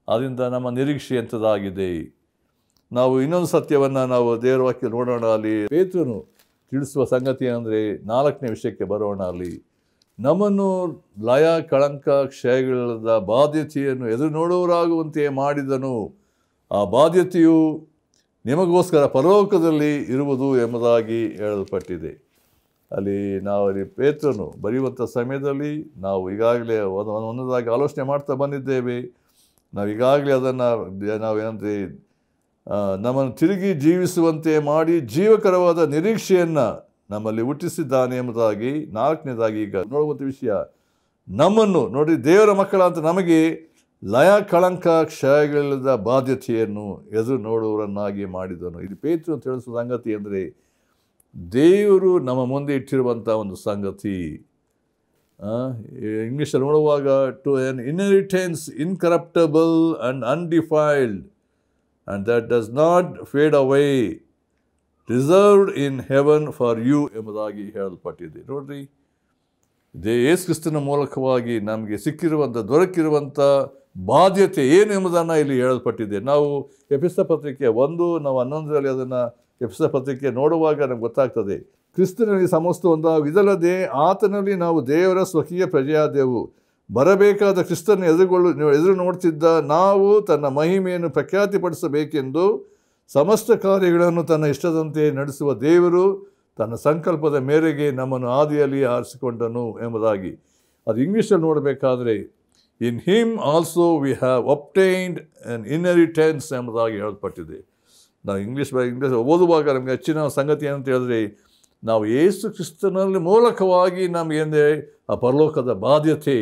ಅದರಿಂದ ನಮ್ಮ ನಿರೀಕ್ಷೆ ಎಂಥದ್ದಾಗಿದೆ ನಾವು ಇನ್ನೊಂದು ಸತ್ಯವನ್ನು ನಾವು ದೇವರ ವಾಕ್ಯ ನೋಡೋಣ ಅಲ್ಲಿ ಪೇತ್ರನು ತಿಳಿಸುವ ಸಂಗತಿ ಅಂದರೆ ನಾಲ್ಕನೇ ವಿಷಯಕ್ಕೆ ಬರೋಣ ಅಲ್ಲಿ ನಮ್ಮನ್ನು ಲಯ ಕಳಂಕ ಕ್ಷಯಗಳದ ಬಾಧ್ಯತೆಯನ್ನು ಎದುರು ನೋಡುವರಾಗುವಂತೆ ಮಾಡಿದನು ಆ ಬಾಧ್ಯತೆಯು ನಿಮಗೋಸ್ಕರ ಪರಲೋಕದಲ್ಲಿ ಇರುವುದು ಎಂಬುದಾಗಿ ಹೇಳಲ್ಪಟ್ಟಿದೆ ಅಲ್ಲಿ ನಾವು ಅಲ್ಲಿ ಪೇತ್ರನು ಬರೆಯುವಂಥ ಸಮಯದಲ್ಲಿ ನಾವು ಈಗಾಗಲೇ ಒಂದು ಒಂದೊಂದಾಗಿ ಆಲೋಚನೆ ಮಾಡ್ತಾ ಬಂದಿದ್ದೇವೆ ನಾವು ಈಗಾಗಲೇ ಅದನ್ನು ನಾವೇನಂದರೆ ನಮ್ಮನ್ನು ತಿರುಗಿ ಜೀವಿಸುವಂತೆ ಮಾಡಿ ಜೀವಕರವಾದ ನಿರೀಕ್ಷೆಯನ್ನು ನಮ್ಮಲ್ಲಿ ಹುಟ್ಟಿಸಿದ್ದಾನೆ ಎಂಬುದಾಗಿ ನಾಲ್ಕನೇದಾಗಿ ಈಗ ನೋಡುವಂಥ ವಿಷಯ ನಮ್ಮನ್ನು ನೋಡಿ ದೇವರ ಮಕ್ಕಳ ಅಂತ ನಮಗೆ ಲಯ ಕಳಂಕ ಕ್ಷಯಗಳಿಲ್ಲದ ಬಾಧ್ಯತೆಯನ್ನು ಎದುರು ನೋಡುವವರನ್ನಾಗಿ ಮಾಡಿದನು ಇದು ಪೇತ್ರ ಅಂತ ತಿಳಿಸುವ ಸಂಗತಿ ಅಂದರೆ ದೇವರು ನಮ್ಮ ಮುಂದೆ ಇಟ್ಟಿರುವಂಥ ಒಂದು ಸಂಗತಿ ಇಂಗ್ಲೀಷಲ್ಲಿ ನೋಡುವಾಗ to an inheritance incorruptible and undefiled and that does not fade away reserved in heaven for you ಎಂಬುದಾಗಿ ಹೇಳಲ್ಪಟ್ಟಿದೆ ನೋಡ್ರಿ ದೇ ಯೇಸು ಕ್ರಿಸ್ತನ ಮೂಲಕವಾಗಿ ನಮಗೆ ಸಿಕ್ಕಿರುವಂಥ ದೊರಕಿರುವಂಥ ಬಾಧ್ಯತೆ ಏನು ಎಂಬುದನ್ನು ಇಲ್ಲಿ ಹೇಳಲ್ಪಟ್ಟಿದೆ ನಾವು ಎಪಿಸ ಪತ್ರಿಕೆ ಒಂದು ನಾವು ಹನ್ನೊಂದರಲ್ಲಿ ಅದನ್ನು ಎಪಿಸ ಪತ್ರಿಕೆ ನೋಡುವಾಗ ನಮ್ಗೆ ಗೊತ್ತಾಗ್ತದೆ ಕ್ರಿಸ್ತನಲ್ಲಿ ಸಮಸ್ತ ಒಂದಾವು ಇದಲ್ಲದೆ ಆತನಲ್ಲಿ ನಾವು ದೇವರ ಸ್ವಕೀಯ ಪ್ರಜೆಯಾದೆವು ಬರಬೇಕಾದ ಕ್ರಿಸ್ತನ ಎದುರುಗೊಳ್ಳು ಎದುರು ನೋಡ್ತಿದ್ದ ನಾವು ತನ್ನ ಮಹಿಮೆಯನ್ನು ಪ್ರಖ್ಯಾತಿಪಡಿಸಬೇಕೆಂದು ಸಮಸ್ತ ಕಾರ್ಯಗಳನ್ನು ತನ್ನ ಇಷ್ಟದಂತೆ ನಡೆಸುವ ದೇವರು ತನ್ನ ಸಂಕಲ್ಪದ ಮೇರೆಗೆ ನಮ್ಮನ್ನು ಆದಿಯಲ್ಲಿ ಆರಿಸಿಕೊಂಡನು ಎಂಬುದಾಗಿ ಅದು ಇಂಗ್ಲೀಷಲ್ಲಿ ನೋಡಬೇಕಾದ್ರೆ in him also we have obtained an inheritance ಎಂಬುದಾಗಿ ಹೇಳಲ್ಪಟ್ಟಿದೆ ನಾವು ಇಂಗ್ಲೀಷ್ ಇಂಗ್ಲೀಷ್ ಓದುವಾಗ ನಮಗೆ ಹೆಚ್ಚಿನ ಸಂಗತಿ ಏನಂತ ಹೇಳಿದ್ರೆ ನಾವು ಏಸು ಕ್ರಿಸ್ತನಲ್ಲಿ ಮೂಲಕವಾಗಿ ನಮಗೇಂದರೆ ಆ ಪರಲೋಕದ ಬಾಧ್ಯತೆ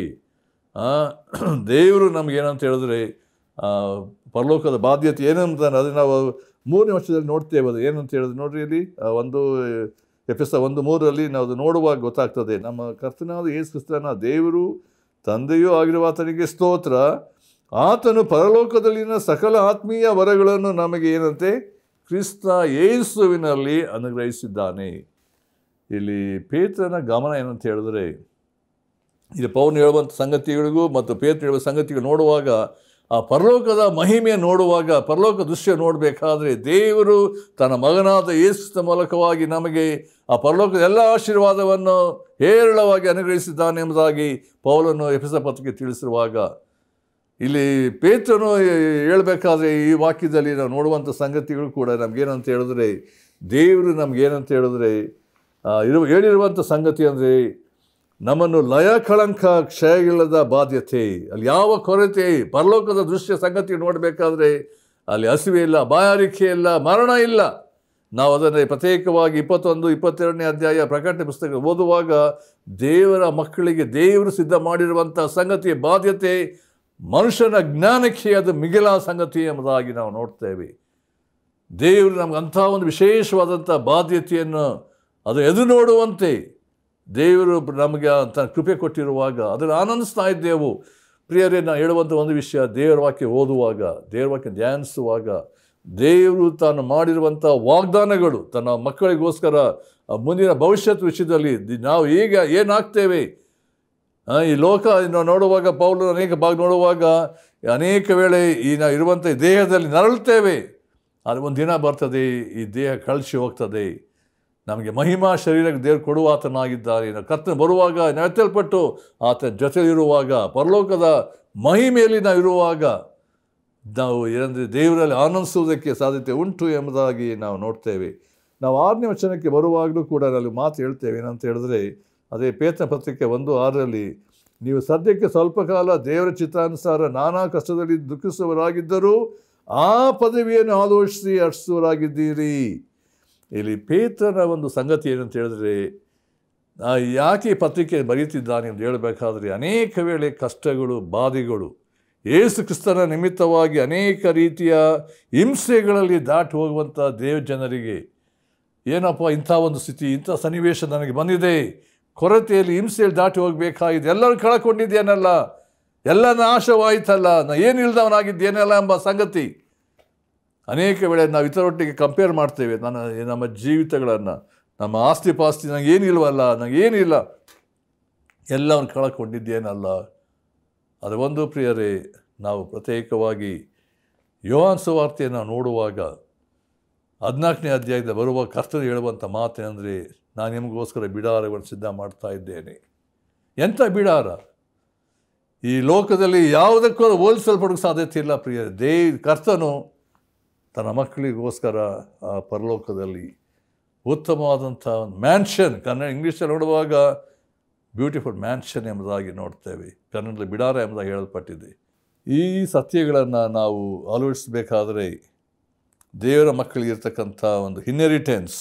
ದೇವರು ನಮಗೇನಂತ ಹೇಳಿದ್ರೆ ಪರಲೋಕದ ಬಾಧ್ಯತೆ ಏನಂತ ಅದು ನಾವು ಮೂರನೇ ವರ್ಷದಲ್ಲಿ ನೋಡ್ತೇವೆ ಅದು ಏನಂತ ಹೇಳಿದ್ರೆ ನೋಡ್ರಿ ಇಲ್ಲಿ ಒಂದು ಎಪಿಸ ಒಂದು ಮೂರರಲ್ಲಿ ನಾವು ಅದು ನೋಡುವಾಗ ಗೊತ್ತಾಗ್ತದೆ ನಮ್ಮ ಕರ್ತನಾದ ಯೇಸು ಕ್ರಿಸ್ತನ ದೇವರು ತಂದೆಯೂ ಆಗಿರುವ ಆತನಿಗೆ ಸ್ತೋತ್ರ ಆತನು ಪರಲೋಕದಲ್ಲಿನ ಸಕಲ ಆತ್ಮೀಯ ವರಗಳನ್ನು ನಮಗೆ ಏನಂತೆ ಕ್ರಿಸ್ತ ಯೇಸುವಿನಲ್ಲಿ ಅನುಗ್ರಹಿಸಿದ್ದಾನೆ ಇಲ್ಲಿ ಪೇತ್ರನ ಗಮನ ಏನಂತ ಹೇಳಿದ್ರೆ ಇಲ್ಲಿ ಪೌನ್ ಹೇಳುವಂಥ ಸಂಗತಿಗಳಿಗೂ ಮತ್ತು ಪೇತ್ರ ಹೇಳುವ ಸಂಗತಿಗಳು ನೋಡುವಾಗ ಆ ಪರಲೋಕದ ಮಹಿಮೆ ನೋಡುವಾಗ ಪರಲೋಕ ದೃಶ್ಯ ನೋಡಬೇಕಾದ್ರೆ ದೇವರು ತನ್ನ ಮಗನಾದ ಯೇಸುದ ಮೂಲಕವಾಗಿ ನಮಗೆ ಆ ಪರಲೋಕದ ಎಲ್ಲ ಆಶೀರ್ವಾದವನ್ನು ಹೇರಳವಾಗಿ ಅನುಗ್ರಹಿಸಿದ್ದಾನೆ ಎಂಬುದಾಗಿ ಪೌಲನ್ನು ಎಫೆಸ ಪತ್ರಿಕೆ ತಿಳಿಸಿರುವಾಗ ಇಲ್ಲಿ ಪೇತ್ರನು ಹೇಳಬೇಕಾದ್ರೆ ಈ ವಾಕ್ಯದಲ್ಲಿ ನಾವು ನೋಡುವಂಥ ಸಂಗತಿಗಳು ಕೂಡ ನಮಗೇನಂತ ಹೇಳಿದ್ರೆ ದೇವರು ನಮಗೇನಂತ ಹೇಳಿದ್ರೆ ಇರುವ ಹೇಳಿರುವಂಥ ಸಂಗತಿ ಅಂದರೆ ನಮ್ಮನ್ನು ಲಯ ಕಳಂಕ ಕ್ಷಯಗಿಲ್ಲದ ಬಾಧ್ಯತೆ ಅಲ್ಲಿ ಯಾವ ಕೊರತೆ ಪರಲೋಕದ ದೃಶ್ಯ ಸಂಗತಿ ನೋಡಬೇಕಾದ್ರೆ ಅಲ್ಲಿ ಹಸಿವೆ ಇಲ್ಲ ಬಾಯಾರಿಕೆ ಇಲ್ಲ ಮರಣ ಇಲ್ಲ ನಾವು ಅದನ್ನು ಪ್ರತ್ಯೇಕವಾಗಿ ಇಪ್ಪತ್ತೊಂದು ಇಪ್ಪತ್ತೆರಡನೇ ಅಧ್ಯಾಯ ಪ್ರಕಟಣೆ ಪುಸ್ತಕ ಓದುವಾಗ ದೇವರ ಮಕ್ಕಳಿಗೆ ದೇವರು ಸಿದ್ಧ ಮಾಡಿರುವಂಥ ಸಂಗತಿಯ ಬಾಧ್ಯತೆ ಮನುಷ್ಯನ ಜ್ಞಾನಕ್ಕೆ ಅದು ಮಿಗಿಲ ಸಂಗತಿ ಎಂಬುದಾಗಿ ನಾವು ನೋಡ್ತೇವೆ ದೇವರು ನಮ್ಗೆ ಅಂಥ ಒಂದು ವಿಶೇಷವಾದಂಥ ಬಾಧ್ಯತೆಯನ್ನು ಅದು ಎದು ನೋಡುವಂತೆ ದೇವರು ನಮಗೆ ಅಂತ ಕೃಪೆ ಕೊಟ್ಟಿರುವಾಗ ಅದನ್ನು ಆನಂದಿಸ್ತಾ ಇದ್ದೆವು ಪ್ರಿಯರೇ ನಾವು ಹೇಳುವಂಥ ಒಂದು ವಿಷಯ ದೇವರ ವಾಕ್ಯ ಓದುವಾಗ ದೇವರ ವಾಕ್ಯ ಧ್ಯಾನಿಸುವಾಗ ದೇವರು ತಾನು ಮಾಡಿರುವಂಥ ವಾಗ್ದಾನಗಳು ತನ್ನ ಮಕ್ಕಳಿಗೋಸ್ಕರ ಮುಂದಿನ ಭವಿಷ್ಯತ್ ವಿಷಯದಲ್ಲಿ ನಾವು ಈಗ ಏನಾಗ್ತೇವೆ ಈ ಲೋಕ ನಾವು ನೋಡುವಾಗ ಪೌಲು ಅನೇಕ ಭಾಗ ನೋಡುವಾಗ ಅನೇಕ ವೇಳೆ ಈ ನಾವು ಇರುವಂಥ ದೇಹದಲ್ಲಿ ನರಳುತ್ತೇವೆ ಅದು ಒಂದು ದಿನ ಬರ್ತದೆ ಈ ದೇಹ ಕಳಿಸಿ ಹೋಗ್ತದೆ ನಮಗೆ ಮಹಿಮಾ ಶರೀರಕ್ಕೆ ದೇವರು ಕೊಡುವ ಆತನಾಗಿದ್ದಾರೆ ನಾವು ಕರ್ತನ ಬರುವಾಗ ನೆತ್ತಲ್ಪಟ್ಟು ಆತನ ಜೊತೆಲಿರುವಾಗ ಪರಲೋಕದ ಮಹಿಮೆಯಲ್ಲಿ ನಾವು ಇರುವಾಗ ನಾವು ಏನಂದರೆ ದೇವರಲ್ಲಿ ಆನಂದಿಸುವುದಕ್ಕೆ ಸಾಧ್ಯತೆ ಉಂಟು ಎಂಬುದಾಗಿ ನಾವು ನೋಡ್ತೇವೆ ನಾವು ಆರನೇ ವಚನಕ್ಕೆ ಬರುವಾಗಲೂ ಕೂಡ ಅಲ್ಲಿ ಮಾತು ಹೇಳ್ತೇವೆ ಏನಂತ ಹೇಳಿದ್ರೆ ಅದೇ ಪೇತನ ಪತ್ರಿಕೆ ಒಂದು ಆರರಲ್ಲಿ ನೀವು ಸದ್ಯಕ್ಕೆ ಸ್ವಲ್ಪ ಕಾಲ ದೇವರ ಚಿತ್ತಾನುಸಾರ ನಾನಾ ಕಷ್ಟದಲ್ಲಿ ದುಃಖಿಸುವವರಾಗಿದ್ದರೂ ಆ ಪದವಿಯನ್ನು ಆಲೋಚಿಸಿ ಹರ್ಷಿಸುವರಾಗಿದ್ದೀರಿ ಇಲ್ಲಿ ಪೇತ್ರನ ಒಂದು ಸಂಗತಿ ಏನಂತ ಹೇಳಿದ್ರೆ ಯಾಕೆ ಪತ್ರಿಕೆ ಬರೀತಿದ್ದಾನೆ ಅಂತ ಹೇಳಬೇಕಾದ್ರೆ ಅನೇಕ ವೇಳೆ ಕಷ್ಟಗಳು ಬಾಧೆಗಳು ಏಸು ಕ್ರಿಸ್ತನ ನಿಮಿತ್ತವಾಗಿ ಅನೇಕ ರೀತಿಯ ಹಿಂಸೆಗಳಲ್ಲಿ ದಾಟಿ ಹೋಗುವಂಥ ದೇವ ಜನರಿಗೆ ಏನಪ್ಪ ಇಂಥ ಒಂದು ಸ್ಥಿತಿ ಇಂಥ ಸನ್ನಿವೇಶ ನನಗೆ ಬಂದಿದೆ ಕೊರತೆಯಲ್ಲಿ ಹಿಂಸೆಯಲ್ಲಿ ದಾಟಿ ಹೋಗಬೇಕಾಗಿದೆ ಎಲ್ಲರೂ ಕಳ್ಕೊಂಡಿದ್ದೇನಲ್ಲ ಎಲ್ಲ ನಾಶವಾಯಿತಲ್ಲ ನಾ ಏನು ಇಲ್ದವನಾಗಿದ್ದೇನಲ್ಲ ಎಂಬ ಸಂಗತಿ ಅನೇಕ ವೇಳೆ ನಾವು ಇತರೊಟ್ಟಿಗೆ ಕಂಪೇರ್ ಮಾಡ್ತೇವೆ ನನ್ನ ನಮ್ಮ ಜೀವಿತಗಳನ್ನು ನಮ್ಮ ಆಸ್ತಿ ಪಾಸ್ತಿ ನನಗೆ ಏನಿಲ್ವಲ್ಲ ನನಗೆ ಏನಿಲ್ಲ ಎಲ್ಲವನ್ನು ಕಳ್ಕೊಂಡಿದ್ದೇನಲ್ಲ ಅದು ಒಂದು ಪ್ರಿಯರೇ ನಾವು ಪ್ರತ್ಯೇಕವಾಗಿ ಯೋಹಾನ್ ಸುವಾರ್ತೆಯನ್ನು ನೋಡುವಾಗ ಹದಿನಾಲ್ಕನೇ ಅಧ್ಯಾಯದ ಬರುವ ಕರ್ತರು ಹೇಳುವಂಥ ಮಾತೇನೆಂದರೆ ನಾನು ನಿಮಗೋಸ್ಕರ ಬಿಡಾರವನ್ನು ಸಿದ್ಧ ಮಾಡ್ತಾ ಇದ್ದೇನೆ ಎಂಥ ಬಿಡಾರ ಈ ಲೋಕದಲ್ಲಿ ಯಾವುದಕ್ಕೂ ಹೋಲಿಸಲ್ಪಡೋಕ್ಕೆ ಸಾಧ್ಯತೆ ಇಲ್ಲ ಪ್ರಿಯ ದೇ ಕರ್ತನು ತನ್ನ ಮಕ್ಕಳಿಗೋಸ್ಕರ ಆ ಪರಲೋಕದಲ್ಲಿ ಉತ್ತಮವಾದಂಥ ಒಂದು ಮ್ಯಾನ್ಷನ್ ಕನ್ನಡ ಇಂಗ್ಲೀಷಲ್ಲಿ ನೋಡುವಾಗ ಬ್ಯೂಟಿಫುಲ್ ಮ್ಯಾನ್ಷನ್ ಎಂಬುದಾಗಿ ನೋಡ್ತೇವೆ ಕನ್ನಡದಲ್ಲಿ ಬಿಡಾರ ಎಂಬುದಾಗಿ ಹೇಳಲ್ಪಟ್ಟಿದೆ ಈ ಸತ್ಯಗಳನ್ನು ನಾವು ಅಳವಡಿಸಬೇಕಾದರೆ ದೇವರ ಮಕ್ಕಳಿಗೆ ಇರ್ತಕ್ಕಂಥ ಒಂದು ಇನ್ಹೆರಿಟೆನ್ಸ್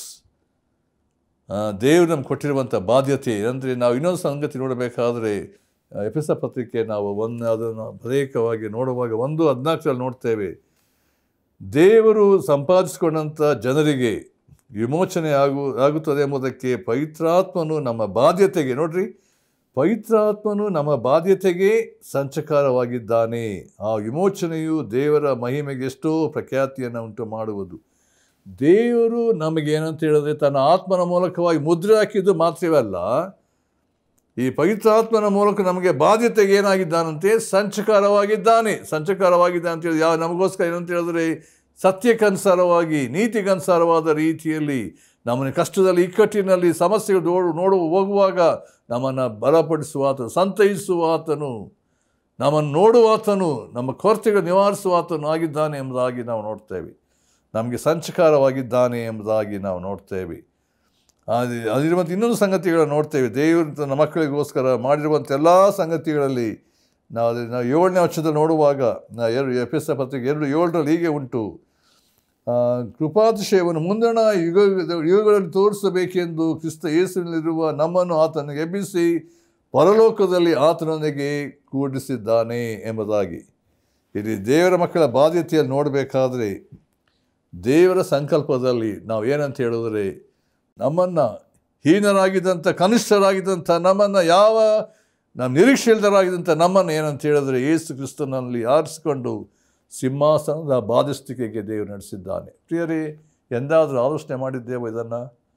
ದೇವರು ನಮ್ಗೆ ಕೊಟ್ಟಿರುವಂಥ ಬಾಧ್ಯತೆ ಅಂದರೆ ನಾವು ಇನ್ನೊಂದು ಸಂಗತಿ ನೋಡಬೇಕಾದರೆ ಎಪಿಸ ಪತ್ರಿಕೆ ನಾವು ಒಂದು ಅದನ್ನು ಪ್ರತ್ಯೇಕವಾಗಿ ನೋಡುವಾಗ ಒಂದು ಹದಿನಾಲ್ಕರಲ್ಲಿ ನೋಡ್ತೇವೆ ದೇವರು ಸಂಪಾದಿಸಿಕೊಂಡಂಥ ಜನರಿಗೆ ವಿಮೋಚನೆ ಆಗು ಆಗುತ್ತದೆ ಎಂಬುದಕ್ಕೆ ಪವಿತ್ರಾತ್ಮನು ನಮ್ಮ ಬಾಧ್ಯತೆಗೆ ನೋಡ್ರಿ ಪವಿತ್ರಾತ್ಮನು ನಮ್ಮ ಬಾಧ್ಯತೆಗೆ ಸಂಚಕಾರವಾಗಿದ್ದಾನೆ ಆ ವಿಮೋಚನೆಯು ದೇವರ ಮಹಿಮೆಗೆ ಎಷ್ಟೋ ಪ್ರಖ್ಯಾತಿಯನ್ನು ಉಂಟು ಮಾಡುವುದು ದೇವರು ನಮಗೇನಂತ ಹೇಳಿದ್ರೆ ತನ್ನ ಆತ್ಮನ ಮೂಲಕವಾಗಿ ಮುದ್ರೆ ಹಾಕಿದ್ದು ಮಾತ್ರವಲ್ಲ ಈ ಪವಿತ್ರಾತ್ಮನ ಮೂಲಕ ನಮಗೆ ಬಾಧ್ಯತೆಗೆ ಏನಾಗಿದ್ದಾನಂತೆ ಸಂಚಕಾರವಾಗಿದ್ದಾನೆ ಸಂಚಕಾರವಾಗಿದ್ದಾನೆ ಅಂತ ಹೇಳಿ ಯಾವ ನಮಗೋಸ್ಕರ ಏನಂತ ಹೇಳಿದ್ರೆ ಸತ್ಯಕ್ಕನುಸಾರವಾಗಿ ನೀತಿಗನುಸಾರವಾದ ರೀತಿಯಲ್ಲಿ ನಮ್ಮನ್ನು ಕಷ್ಟದಲ್ಲಿ ಇಕ್ಕಟ್ಟಿನಲ್ಲಿ ಸಮಸ್ಯೆಗಳು ನೋಡು ನೋಡು ಹೋಗುವಾಗ ನಮ್ಮನ್ನು ಬಲಪಡಿಸುವ ಆತನು ಸಂತೈಸುವ ಆತನು ನಮ್ಮನ್ನು ನೋಡುವಾತನು ನಮ್ಮ ಕೊರತೆಗಳು ನಿವಾರಿಸುವ ಆತನು ಆಗಿದ್ದಾನೆ ಎಂಬುದಾಗಿ ನಾವು ನೋಡ್ತೇವೆ ನಮಗೆ ಸಂಚಕಾರವಾಗಿದ್ದಾನೆ ಎಂಬುದಾಗಿ ನಾವು ನೋಡ್ತೇವೆ ಅದು ಅದಿರುವಂಥ ಇನ್ನೊಂದು ಸಂಗತಿಗಳನ್ನು ನೋಡ್ತೇವೆ ದೇವರು ತನ್ನ ಮಕ್ಕಳಿಗೋಸ್ಕರ ಮಾಡಿರುವಂಥ ಎಲ್ಲ ಸಂಗತಿಗಳಲ್ಲಿ ನಾವು ಅದು ನಾವು ಏಳನೇ ವರ್ಷದಲ್ಲಿ ನೋಡುವಾಗ ನಾ ಎರಡು ಎಫ್ ಎಸ್ ಪತ್ರಿಕೆ ಎರಡು ಏಳರಲ್ಲಿ ಹೀಗೆ ಉಂಟು ಆ, ಕೃಪಾತಿಶಯವನ್ನು ಮುಂದಣ ಯುಗ ಯುಗಗಳಲ್ಲಿ ತೋರಿಸಬೇಕೆಂದು ಕ್ರಿಸ್ತ ಯೇಸುವಿನಲ್ಲಿರುವ ನಮ್ಮನ್ನು ಆತನಿಗೆ ಎಬ್ಬಿಸಿ ಪರಲೋಕದಲ್ಲಿ ಆತನೊಂದಿಗೆ ಕೂಡಿಸಿದ್ದಾನೆ ಎಂಬುದಾಗಿ ಇಲ್ಲಿ ದೇವರ ಮಕ್ಕಳ ಬಾಧ್ಯತೆಯಲ್ಲಿ ನೋಡಬೇಕಾದ್ರೆ ದೇವರ ಸಂಕಲ್ಪದಲ್ಲಿ ನಾವು ಏನಂತ ಹೇಳಿದ್ರೆ ನಮ್ಮನ್ನು ಹೀನರಾಗಿದ್ದಂಥ ಕನಿಷ್ಠರಾಗಿದ್ದಂಥ ನಮ್ಮನ್ನು ಯಾವ ನಮ್ಮ ನಿರೀಕ್ಷೆ ಇಲ್ಲದರಾಗಿದ್ದಂಥ ನಮ್ಮನ್ನು ಏನಂತ ಹೇಳಿದ್ರೆ ಯೇಸು ಕ್ರಿಸ್ತನಲ್ಲಿ ಆರಿಸಿಕೊಂಡು ಸಿಂಹಾಸನದ ಬಾಧಿಸ್ತಿಕೆಗೆ ದೇವರು ನಡೆಸಿದ್ದಾನೆ ಪ್ರಿಯರೇ ಎಂದಾದರೂ ಆಲೋಚನೆ ಮಾಡಿದ್ದೇವೋ ಇದನ್ನು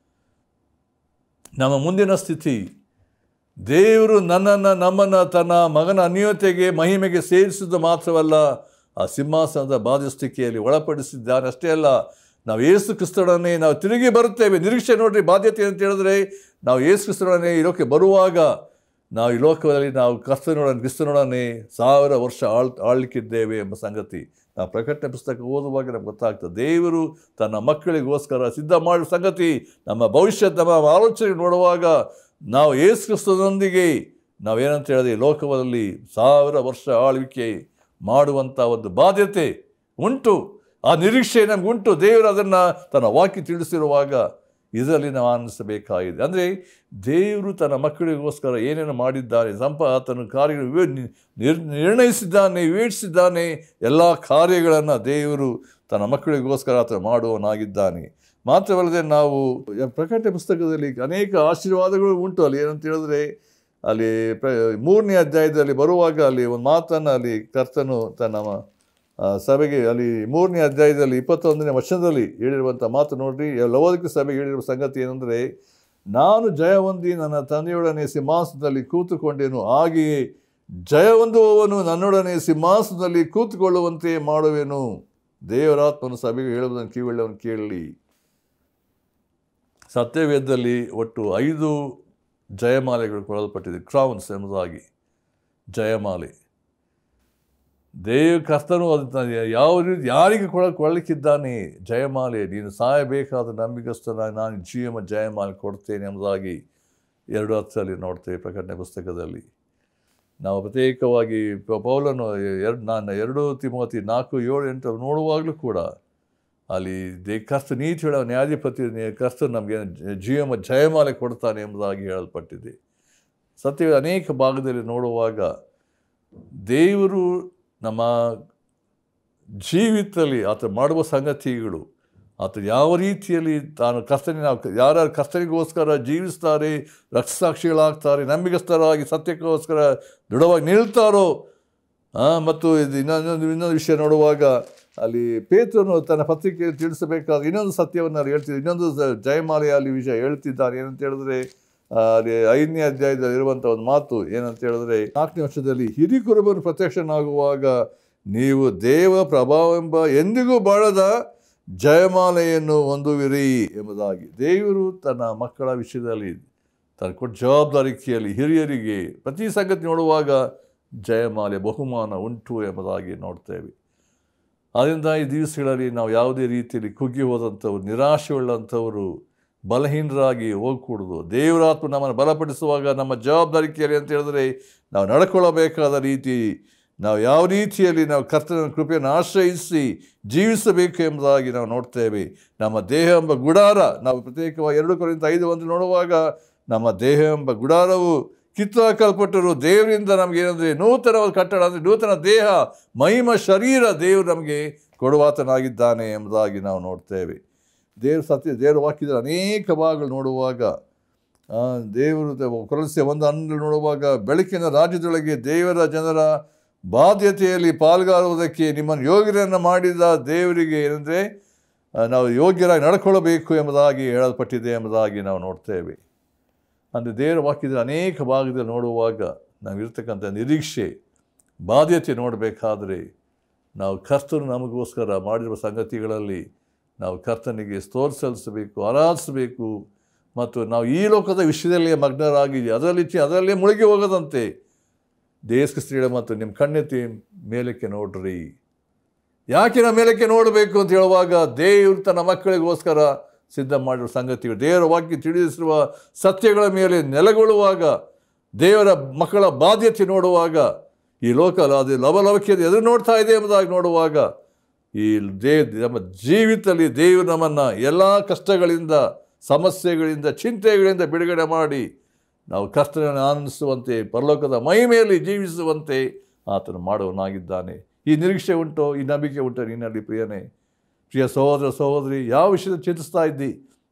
ನಮ್ಮ ಮುಂದಿನ ಸ್ಥಿತಿ ದೇವರು ನನ್ನನ್ನು ನಮ್ಮನ್ನು ತನ್ನ ಮಗನ ಅನ್ಯೋತೆಗೆ ಮಹಿಮೆಗೆ ಸೇರಿಸಿದ್ದು ಮಾತ್ರವಲ್ಲ ಆ ಸಿಂಹಾಸನದ ಬಾಧ್ಯಸ್ಥಿಕೆಯಲ್ಲಿ ಒಳಪಡಿಸಿದ್ದಾನೆ ಅಷ್ಟೇ ಅಲ್ಲ ನಾವು ಏಸು ಕ್ರಿಸ್ತನನ್ನೇ ನಾವು ತಿರುಗಿ ಬರುತ್ತೇವೆ ನಿರೀಕ್ಷೆ ನೋಡ್ರಿ ಬಾಧ್ಯತೆ ಅಂತ ಹೇಳಿದ್ರೆ ನಾವು ಏಸು ಕ್ರಿಸ್ತನನ್ನೇ ಈ ಲೋಕಕ್ಕೆ ಬರುವಾಗ ನಾವು ಈ ಲೋಕದಲ್ಲಿ ನಾವು ಕರ್ತನೊಡನೆ ಕ್ರಿಸ್ತನೊಡನೆ ಸಾವಿರ ವರ್ಷ ಆಳ್ ಆಳ್ಲಿಕ್ಕಿದ್ದೇವೆ ಎಂಬ ಸಂಗತಿ ನಾವು ಪ್ರಕಟಣೆ ಪುಸ್ತಕ ಓದುವಾಗ ನಮ್ಗೆ ಗೊತ್ತಾಗ್ತದೆ ದೇವರು ತನ್ನ ಮಕ್ಕಳಿಗೋಸ್ಕರ ಸಿದ್ಧ ಮಾಡುವ ಸಂಗತಿ ನಮ್ಮ ಭವಿಷ್ಯದ ನಮ್ಮ ಆಲೋಚನೆ ನೋಡುವಾಗ ನಾವು ಏಸು ಕ್ರಿಸ್ತನೊಂದಿಗೆ ನಾವೇನಂತ ಹೇಳಿದ್ರೆ ಈ ಲೋಕದಲ್ಲಿ ಸಾವಿರ ವರ್ಷ ಆಳ್ವಿಕೆ ಮಾಡುವಂಥ ಒಂದು ಬಾಧ್ಯತೆ ಉಂಟು ಆ ನಿರೀಕ್ಷೆ ನಮಗುಂಟು ದೇವರು ಅದನ್ನು ತನ್ನ ವಾಕ್ಯ ತಿಳಿಸಿರುವಾಗ ಇದರಲ್ಲಿ ನಾವು ಆನಂದಿಸಬೇಕಾಗಿದೆ ಅಂದರೆ ದೇವರು ತನ್ನ ಮಕ್ಕಳಿಗೋಸ್ಕರ ಏನೇನು ಮಾಡಿದ್ದಾನೆ ಸಂಪ ಆತನ ಕಾರ್ಯಗಳು ವಿವೇ- ನಿರ್ ನಿರ್ಣಯಿಸಿದ್ದಾನೆ ವಿವೇಚಿಸಿದ್ದಾನೆ ಎಲ್ಲ ಕಾರ್ಯಗಳನ್ನು ದೇವರು ತನ್ನ ಮಕ್ಕಳಿಗೋಸ್ಕರ ಆತ ಮಾಡುವವನಾಗಿದ್ದಾನೆ ಮಾತ್ರವಲ್ಲದೆ ನಾವು ಪ್ರಕಟಣೆ ಪುಸ್ತಕದಲ್ಲಿ ಅನೇಕ ಆಶೀರ್ವಾದಗಳು ಉಂಟು ಅಲ್ಲಿ ಏನಂತ ಹೇಳಿದ್ರೆ ಅಲ್ಲಿ ಪ್ರ ಮೂರನೇ ಅಧ್ಯಾಯದಲ್ಲಿ ಬರುವಾಗ ಅಲ್ಲಿ ಒಂದು ಮಾತನ್ನು ಅಲ್ಲಿ ಕರ್ತನು ತನ್ನ ಆ, ಸಭೆಗೆ ಅಲ್ಲಿ ಮೂರನೇ ಅಧ್ಯಾಯದಲ್ಲಿ ಇಪ್ಪತ್ತೊಂದನೇ ವರ್ಷದಲ್ಲಿ ಹೇಳಿರುವಂಥ ಮಾತು ನೋಡ್ರಿ ಲವೋದಿಕ ಸಭೆಗೆ ಹೇಳಿರುವ ಸಂಗತಿ ಏನಂದರೆ ನಾನು ಜಯವೊಂದಿ ನನ್ನ ತಂದೆಯೊಡನೆ ಸಿಂಹಾಸನದಲ್ಲಿ ಕೂತುಕೊಂಡೇನು ಹಾಗೆಯೇ ಜಯವೊಂದುವವನು ನನ್ನೊಡನೆ ಸಿಂಹಾಸನದಲ್ಲಿ ಕೂತುಕೊಳ್ಳುವಂತೆ ಮಾಡುವೆನು ದೇವರಾತ್ಮನು ಸಭೆಗೆ ಹೇಳುವುದನ್ನು ಕಿವಿಳ್ಳವನು ಕೇಳಲಿ ಸತ್ಯವೇದದಲ್ಲಿ ಒಟ್ಟು ಐದು ಜಯಮಾಲೆಗಳು ಕೊಡಲ್ಪಟ್ಟಿದೆ ಕ್ರೌನ್ಸ್ ಎಂಬುದಾಗಿ ಜಯಮಾಲೆ ದೇವ ಕರ್ತನು ಅದನ್ನ ಯಾವ ರೀತಿ ಯಾರಿಗೆ ಕೊಡ ಕೊಳ್ಳಲಿಕ್ಕಿದ್ದಾನೆ ಜಯಮಾಲೆ ನೀನು ಸಾಯಬೇಕಾದ ನಂಬಿಕಸ್ಥನ ನಾನು ಜೀವ ಜಯಮಾಲೆ ಕೊಡ್ತೇನೆ ಎಂಬುದಾಗಿ ಎರಡು ಹತ್ತರಲ್ಲಿ ನೋಡ್ತೇವೆ ಪ್ರಕಟಣೆ ಪುಸ್ತಕದಲ್ಲಿ ನಾವು ಪ್ರತ್ಯೇಕವಾಗಿ ಪ- ಪೌಲನು ಎರಡು ನಾನು ಎರಡು ತಿಮೋತಿ ನಾಲ್ಕು ಏಳು ಎಂಟು ನೋಡುವಾಗಲೂ ಕೂಡ ಅಲ್ಲಿ ದೇ ಕರ್ತ ನೀತಿ ಹೇಳೋ ನ್ಯಾಯಾಧಿಪತಿ ಕರ್ತ ನಮಗೆ ಜೀವ ಜಯಮಾಲೆ ಕೊಡ್ತಾನೆ ಎಂಬುದಾಗಿ ಹೇಳಲ್ಪಟ್ಟಿದೆ ಸತ್ಯ ಅನೇಕ ಭಾಗದಲ್ಲಿ ನೋಡುವಾಗ ದೇವರು ನಮ್ಮ ಜೀವಿತದಲ್ಲಿ ಆತ ಮಾಡುವ ಸಂಗತಿಗಳು ಆತ ಯಾವ ರೀತಿಯಲ್ಲಿ ತಾನು ಕರ್ತನೆ ನಾವು ಯಾರ್ಯಾರು ಕರ್ತನಿಗೋಸ್ಕರ ಜೀವಿಸ್ತಾರೆ ರಕ್ತಸಾಕ್ಷಿಗಳಾಗ್ತಾರೆ ನಂಬಿಕಸ್ಥರಾಗಿ ಸತ್ಯಕ್ಕೋಸ್ಕರ ದೃಢವಾಗಿ ನಿಲ್ತಾರೋ ಆ, ಮತ್ತು ಇದು ಇನ್ನೊಂದು ಇನ್ನೊಂದು ವಿಷಯ ನೋಡುವಾಗ ಅಲ್ಲಿ ಪೇತ್ರನು ತನ್ನ ಪತ್ರಿಕೆ ತಿಳಿಸಬೇಕಾದ ಇನ್ನೊಂದು ಸತ್ಯವನ್ನು ಅಲ್ಲಿ ಹೇಳ್ತಿದ್ದ ಇನ್ನೊಂದು ಸ- ಜಯಮಾಲೆಯಲ್ಲಿ ವಿಷಯ ಹೇಳ್ತಿದ್ದಾನೆ ಏನಂತ ಹೇಳಿದ್ರೆ ಆ, ಅಲ್ಲಿ ಐದನೇ ಅಧ್ಯಾಯದಲ್ಲಿ ಇರುವಂಥ ಒಂದು ಮಾತು ಏನಂತ ಹೇಳಿದ್ರೆ ನಾಲ್ಕನೇ ವರ್ಷದಲ್ಲಿ ಹಿರಿಕುರುಬರು ಪ್ರತ್ಯಕ್ಷನಾಗುವಾಗ ನೀವು ದೇವ ಪ್ರಭಾವವೆಂಬ ಎಂದಿಗೂ ಬಾಳದ ಜಯಮಾಲೆಯನ್ನು ಹೊಂದುವಿರಿ ಎಂಬುದಾಗಿ ದೇವರು ತನ್ನ ಮಕ್ಕಳ ವಿಷಯದಲ್ಲಿ ತನ್ನ ಕೊಟ್ಟ ಜವಾಬ್ದಾರಿಕೆಯಲ್ಲಿ ಹಿರಿಯರಿಗೆ ಪ್ರತಿ ಸಂಗತಿ ನೋಡುವಾಗ ಜಯಮಾಲೆ ಬಹುಮಾನ ಉಂಟು ಎಂಬುದಾಗಿ ನೋಡ್ತೇವೆ ಆದ್ದರಿಂದ ಈ ದಿವಸಗಳಲ್ಲಿ ನಾವು ಯಾವುದೇ ರೀತಿಯಲ್ಲಿ ಕುಗ್ಗಿ ಹೋದಂಥವ್ರು ನಿರಾಶೆ ಉಳ್ಳಂಥವರು ಬಲಹೀನರಾಗಿ ಹೋಗಕೂಡದು ದೇವರಾತ್ಮ ನಮ್ಮನ್ನು ಬಲಪಡಿಸುವಾಗ ನಮ್ಮ ಜವಾಬ್ದಾರಿಕೆಯಲ್ಲಿ ಅಂತ ಹೇಳಿದ್ರೆ ನಾವು ನಡ್ಕೊಳ್ಳಬೇಕಾದ ರೀತಿ ನಾವು ಯಾವ ರೀತಿಯಲ್ಲಿ ನಾವು ಕರ್ತನ ಕೃಪೆಯನ್ನು ಆಶ್ರಯಿಸಿ ಜೀವಿಸಬೇಕು ಎಂಬುದಾಗಿ ನಾವು ನೋಡ್ತೇವೆ ನಮ್ಮ ದೇಹ ಎಂಬ ಗುಡಾರ ನಾವು ಪ್ರತ್ಯೇಕವಾಗಿ ಎರಡು ಕೊರಿಂದ ಐದು ಒಂದು ನೋಡುವಾಗ ನಮ್ಮ ದೇಹ ಎಂಬ ಗುಡಾರವು ಕಿತ್ತು ಹಾಕಲ್ಪಟ್ಟರು ದೇವರಿಂದ ನಮಗೆ ಏನಂದರೆ ನೂತನವಾದ ಕಟ್ಟಡ ಅಂದರೆ ನೂತನ ದೇಹ ಮಹಿಮ ಶರೀರ ದೇವರು ನಮಗೆ ಕೊಡುವಾತನಾಗಿದ್ದಾನೆ ಎಂಬುದಾಗಿ ನಾವು ನೋಡ್ತೇವೆ ದೇವ್ರ ಸತ್ಯ ದೇವರ ವಾಕ್ಯದ ಅನೇಕ ಭಾಗಗಳು ನೋಡುವಾಗ ಆ, ದೇವರು ಕೊಲಸೆ ಒಂದು ಹಣ್ಣು ನೋಡುವಾಗ ಬೆಳಕಿನ ರಾಜ್ಯದೊಳಗೆ ದೇವರ ಜನರ ಬಾಧ್ಯತೆಯಲ್ಲಿ ಪಾಲ್ಗೊಳ್ಳುವುದಕ್ಕೆ ನಿಮ್ಮನ್ನು ಯೋಗ್ಯರನ್ನು ಮಾಡಿದ ದೇವರಿಗೆ ಏನಂದರೆ ನಾವು ಯೋಗ್ಯರಾಗಿ ನಡ್ಕೊಳ್ಳಬೇಕು ಎಂಬುದಾಗಿ ಹೇಳಲ್ಪಟ್ಟಿದೆ ಎಂಬುದಾಗಿ ನಾವು ನೋಡ್ತೇವೆ ಅಂದರೆ ದೇವರ ವಾಕ್ಯದ ಅನೇಕ ಭಾಗದಲ್ಲಿ ನೋಡುವಾಗ ನಾವಿರ್ತಕ್ಕಂಥ ನಿರೀಕ್ಷೆ ಬಾಧ್ಯತೆ ನೋಡಬೇಕಾದರೆ ನಾವು ಕರ್ತನು ನಮಗೋಸ್ಕರ ಮಾಡಿರುವ ಸಂಗತಿಗಳಲ್ಲಿ ನಾವು ಕರ್ತನಿಗೆ ಸ್ತೋತ್ರ ಸಲ್ಲಿಸಬೇಕು ಆರಾಧಿಸಬೇಕು ಮತ್ತು ನಾವು ಈ ಲೋಕದ ವಿಷಯದಲ್ಲಿ ಮಗ್ನರಾಗಿ ಅದರಲ್ಲಿ ಚಿ- ಅದರಲ್ಲೇ ಮುಳುಗಿ ಹೋಗದಂತೆ ದೇಶಕ ಸ್ತ್ರೀಗಳ ಮತ್ತು ನಿಮ್ಮ ಕಣ್ಣೆತ್ತಿ ಮೇಲಕ್ಕೆ ನೋಡ್ರಿ ಯಾಕೆ ನಾವು ಮೇಲಕ್ಕೆ ನೋಡಬೇಕು ಅಂತ ಹೇಳುವಾಗ ದೇವರು ತನ್ನ ಮಕ್ಕಳಿಗೋಸ್ಕರ ಸಿದ್ಧ ಮಾಡಿರುವ ಸಂಗತಿಗಳು ದೇವರ ವಾಕ್ಯ ತಿಳಿಸಿರುವ ಸತ್ಯಗಳ ಮೇಲೆ ನೆಲೆಗೊಳ್ಳುವಾಗ ದೇವರ ಮಕ್ಕಳ ಬಾಧ್ಯತೆ ನೋಡುವಾಗ ಈ ಲೋಕ ಅದು ಲವಲವಿಕೆಯನ್ನು ಎದುರು ನೋಡ್ತಾ ಇದೆ ಎಂಬುದಾಗಿ ನೋಡುವಾಗ ಈ ದೇ ನಮ್ಮ ಜೀವಿತದಲ್ಲಿ ದೇವರು ನಮ್ಮನ್ನು ಎಲ್ಲ ಕಷ್ಟಗಳಿಂದ ಸಮಸ್ಯೆಗಳಿಂದ ಚಿಂತೆಗಳಿಂದ ಬಿಡುಗಡೆ ಮಾಡಿ ನಾವು ಕರ್ತನನ್ನು ಆನಂದಿಸುವಂತೆ ಪರಲೋಕದ ಮಹಿಮೆಯಲ್ಲಿ ಜೀವಿಸುವಂತೆ ಆತನು ಮಾಡುವನಾಗಿದ್ದಾನೆ ಈ ನಿರೀಕ್ಷೆ ಉಂಟು ಈ ನಂಬಿಕೆ ಉಂಟು ನಿನ್ನಲ್ಲಿ ಪ್ರಿಯನೇ ಪ್ರಿಯ ಸಹೋದರ ಸಹೋದರಿ ಯಾವ ವಿಷಯದ ಚಿಂತಿಸ್ತಾ ಇದ್ದಿ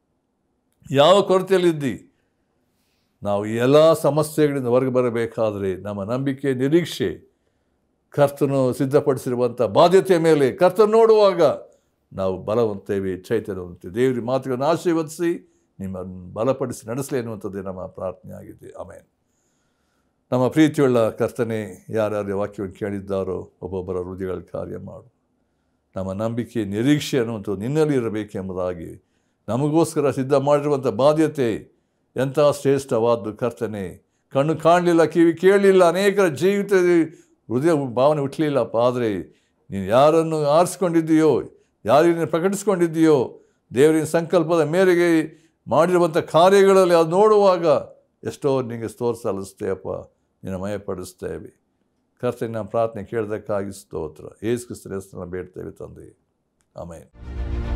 ಯಾವ ಕೊರತೆಯಲ್ಲಿದ್ದಿ ನಾವು ಈ ಎಲ್ಲ ಸಮಸ್ಯೆಗಳಿಂದ ಹೊರಗೆ ಬರಬೇಕಾದರೆ ನಮ್ಮ ನಂಬಿಕೆ ನಿರೀಕ್ಷೆ ಕರ್ತನು ಸಿದ್ಧಪಡಿಸಿರುವಂಥ ಬಾಧ್ಯತೆಯ ಮೇಲೆ ಕರ್ತನು ನೋಡುವಾಗ ನಾವು ಬಲವಂತೇವೆ ಚೈತನ್ಯವಂತೆ ದೇವರ ಮಾತುಗಳನ್ನು ಆಶೀರ್ವದಿಸಿ ನಿಮ್ಮನ್ನು ಬಲಪಡಿಸಿ ನಡೆಸಲಿ ಎನ್ನುವಂಥದ್ದೇ ನಮ್ಮ ಪ್ರಾರ್ಥನೆ ಆಗಿದೆ ಆಮೇಲೆ ನಮ್ಮ ಪ್ರೀತಿಯುಳ್ಳ ಕರ್ತನೆ ಯಾರ್ಯಾರು ವಾಕ್ಯವನ್ನು ಕೇಳಿದ್ದಾರೋ ಒಬ್ಬೊಬ್ಬರ ಹೃದಯಗಳ ಕಾರ್ಯ ಮಾಡು ನಮ್ಮ ನಂಬಿಕೆ ನಿರೀಕ್ಷೆ ಅನ್ನುವಂಥದ್ದು ನಿನ್ನಲ್ಲಿ ಇರಬೇಕೆಂಬುದಾಗಿ ನಮಗೋಸ್ಕರ ಸಿದ್ಧ ಮಾಡಿರುವಂಥ ಬಾಧ್ಯತೆ ಎಂಥ ಶ್ರೇಷ್ಠವಾದ್ದು ಕರ್ತನೆ ಕಣ್ಣು ಕಾಣಲಿಲ್ಲ ಕಿವಿ ಕೇಳಲಿಲ್ಲ ಅನೇಕರ ಜೀವಿತದಲ್ಲಿ ಹೃದಯ ಭಾವನೆ ಹುಟ್ಟಲಿಲ್ಲಪ್ಪ ಆದರೆ ನೀನು ಯಾರನ್ನು ಆರಿಸ್ಕೊಂಡಿದ್ದೀಯೋ ಯಾರನ್ನು ಪ್ರಕಟಿಸ್ಕೊಂಡಿದ್ದೀಯೋ ದೇವರಿನ ಸಂಕಲ್ಪದ ಮೇರೆಗೆ ಮಾಡಿರುವಂಥ ಕಾರ್ಯಗಳಲ್ಲಿ ಅದು ನೋಡುವಾಗ ಎಷ್ಟೋ ನಿನಗೆ ಸ್ತೋತ್ರ ಸಲ್ಲಿಸ್ತೇವಪ್ಪ ನಿನ್ನ ಮಯಪಡಿಸ್ತೇವೆ ಕರ್ತನ ಪ್ರಾರ್ಥನೆ ಕೇಳೋದಕ್ಕಾಗಿ ಸ್ತೋತ್ರ ಏಸು ಕ್ರಿಸ್ತನ ಹೆಸರನ್ನು ಬೇಡ್ತೇವೆ ತಂದೆ ಆಮೇಲೆ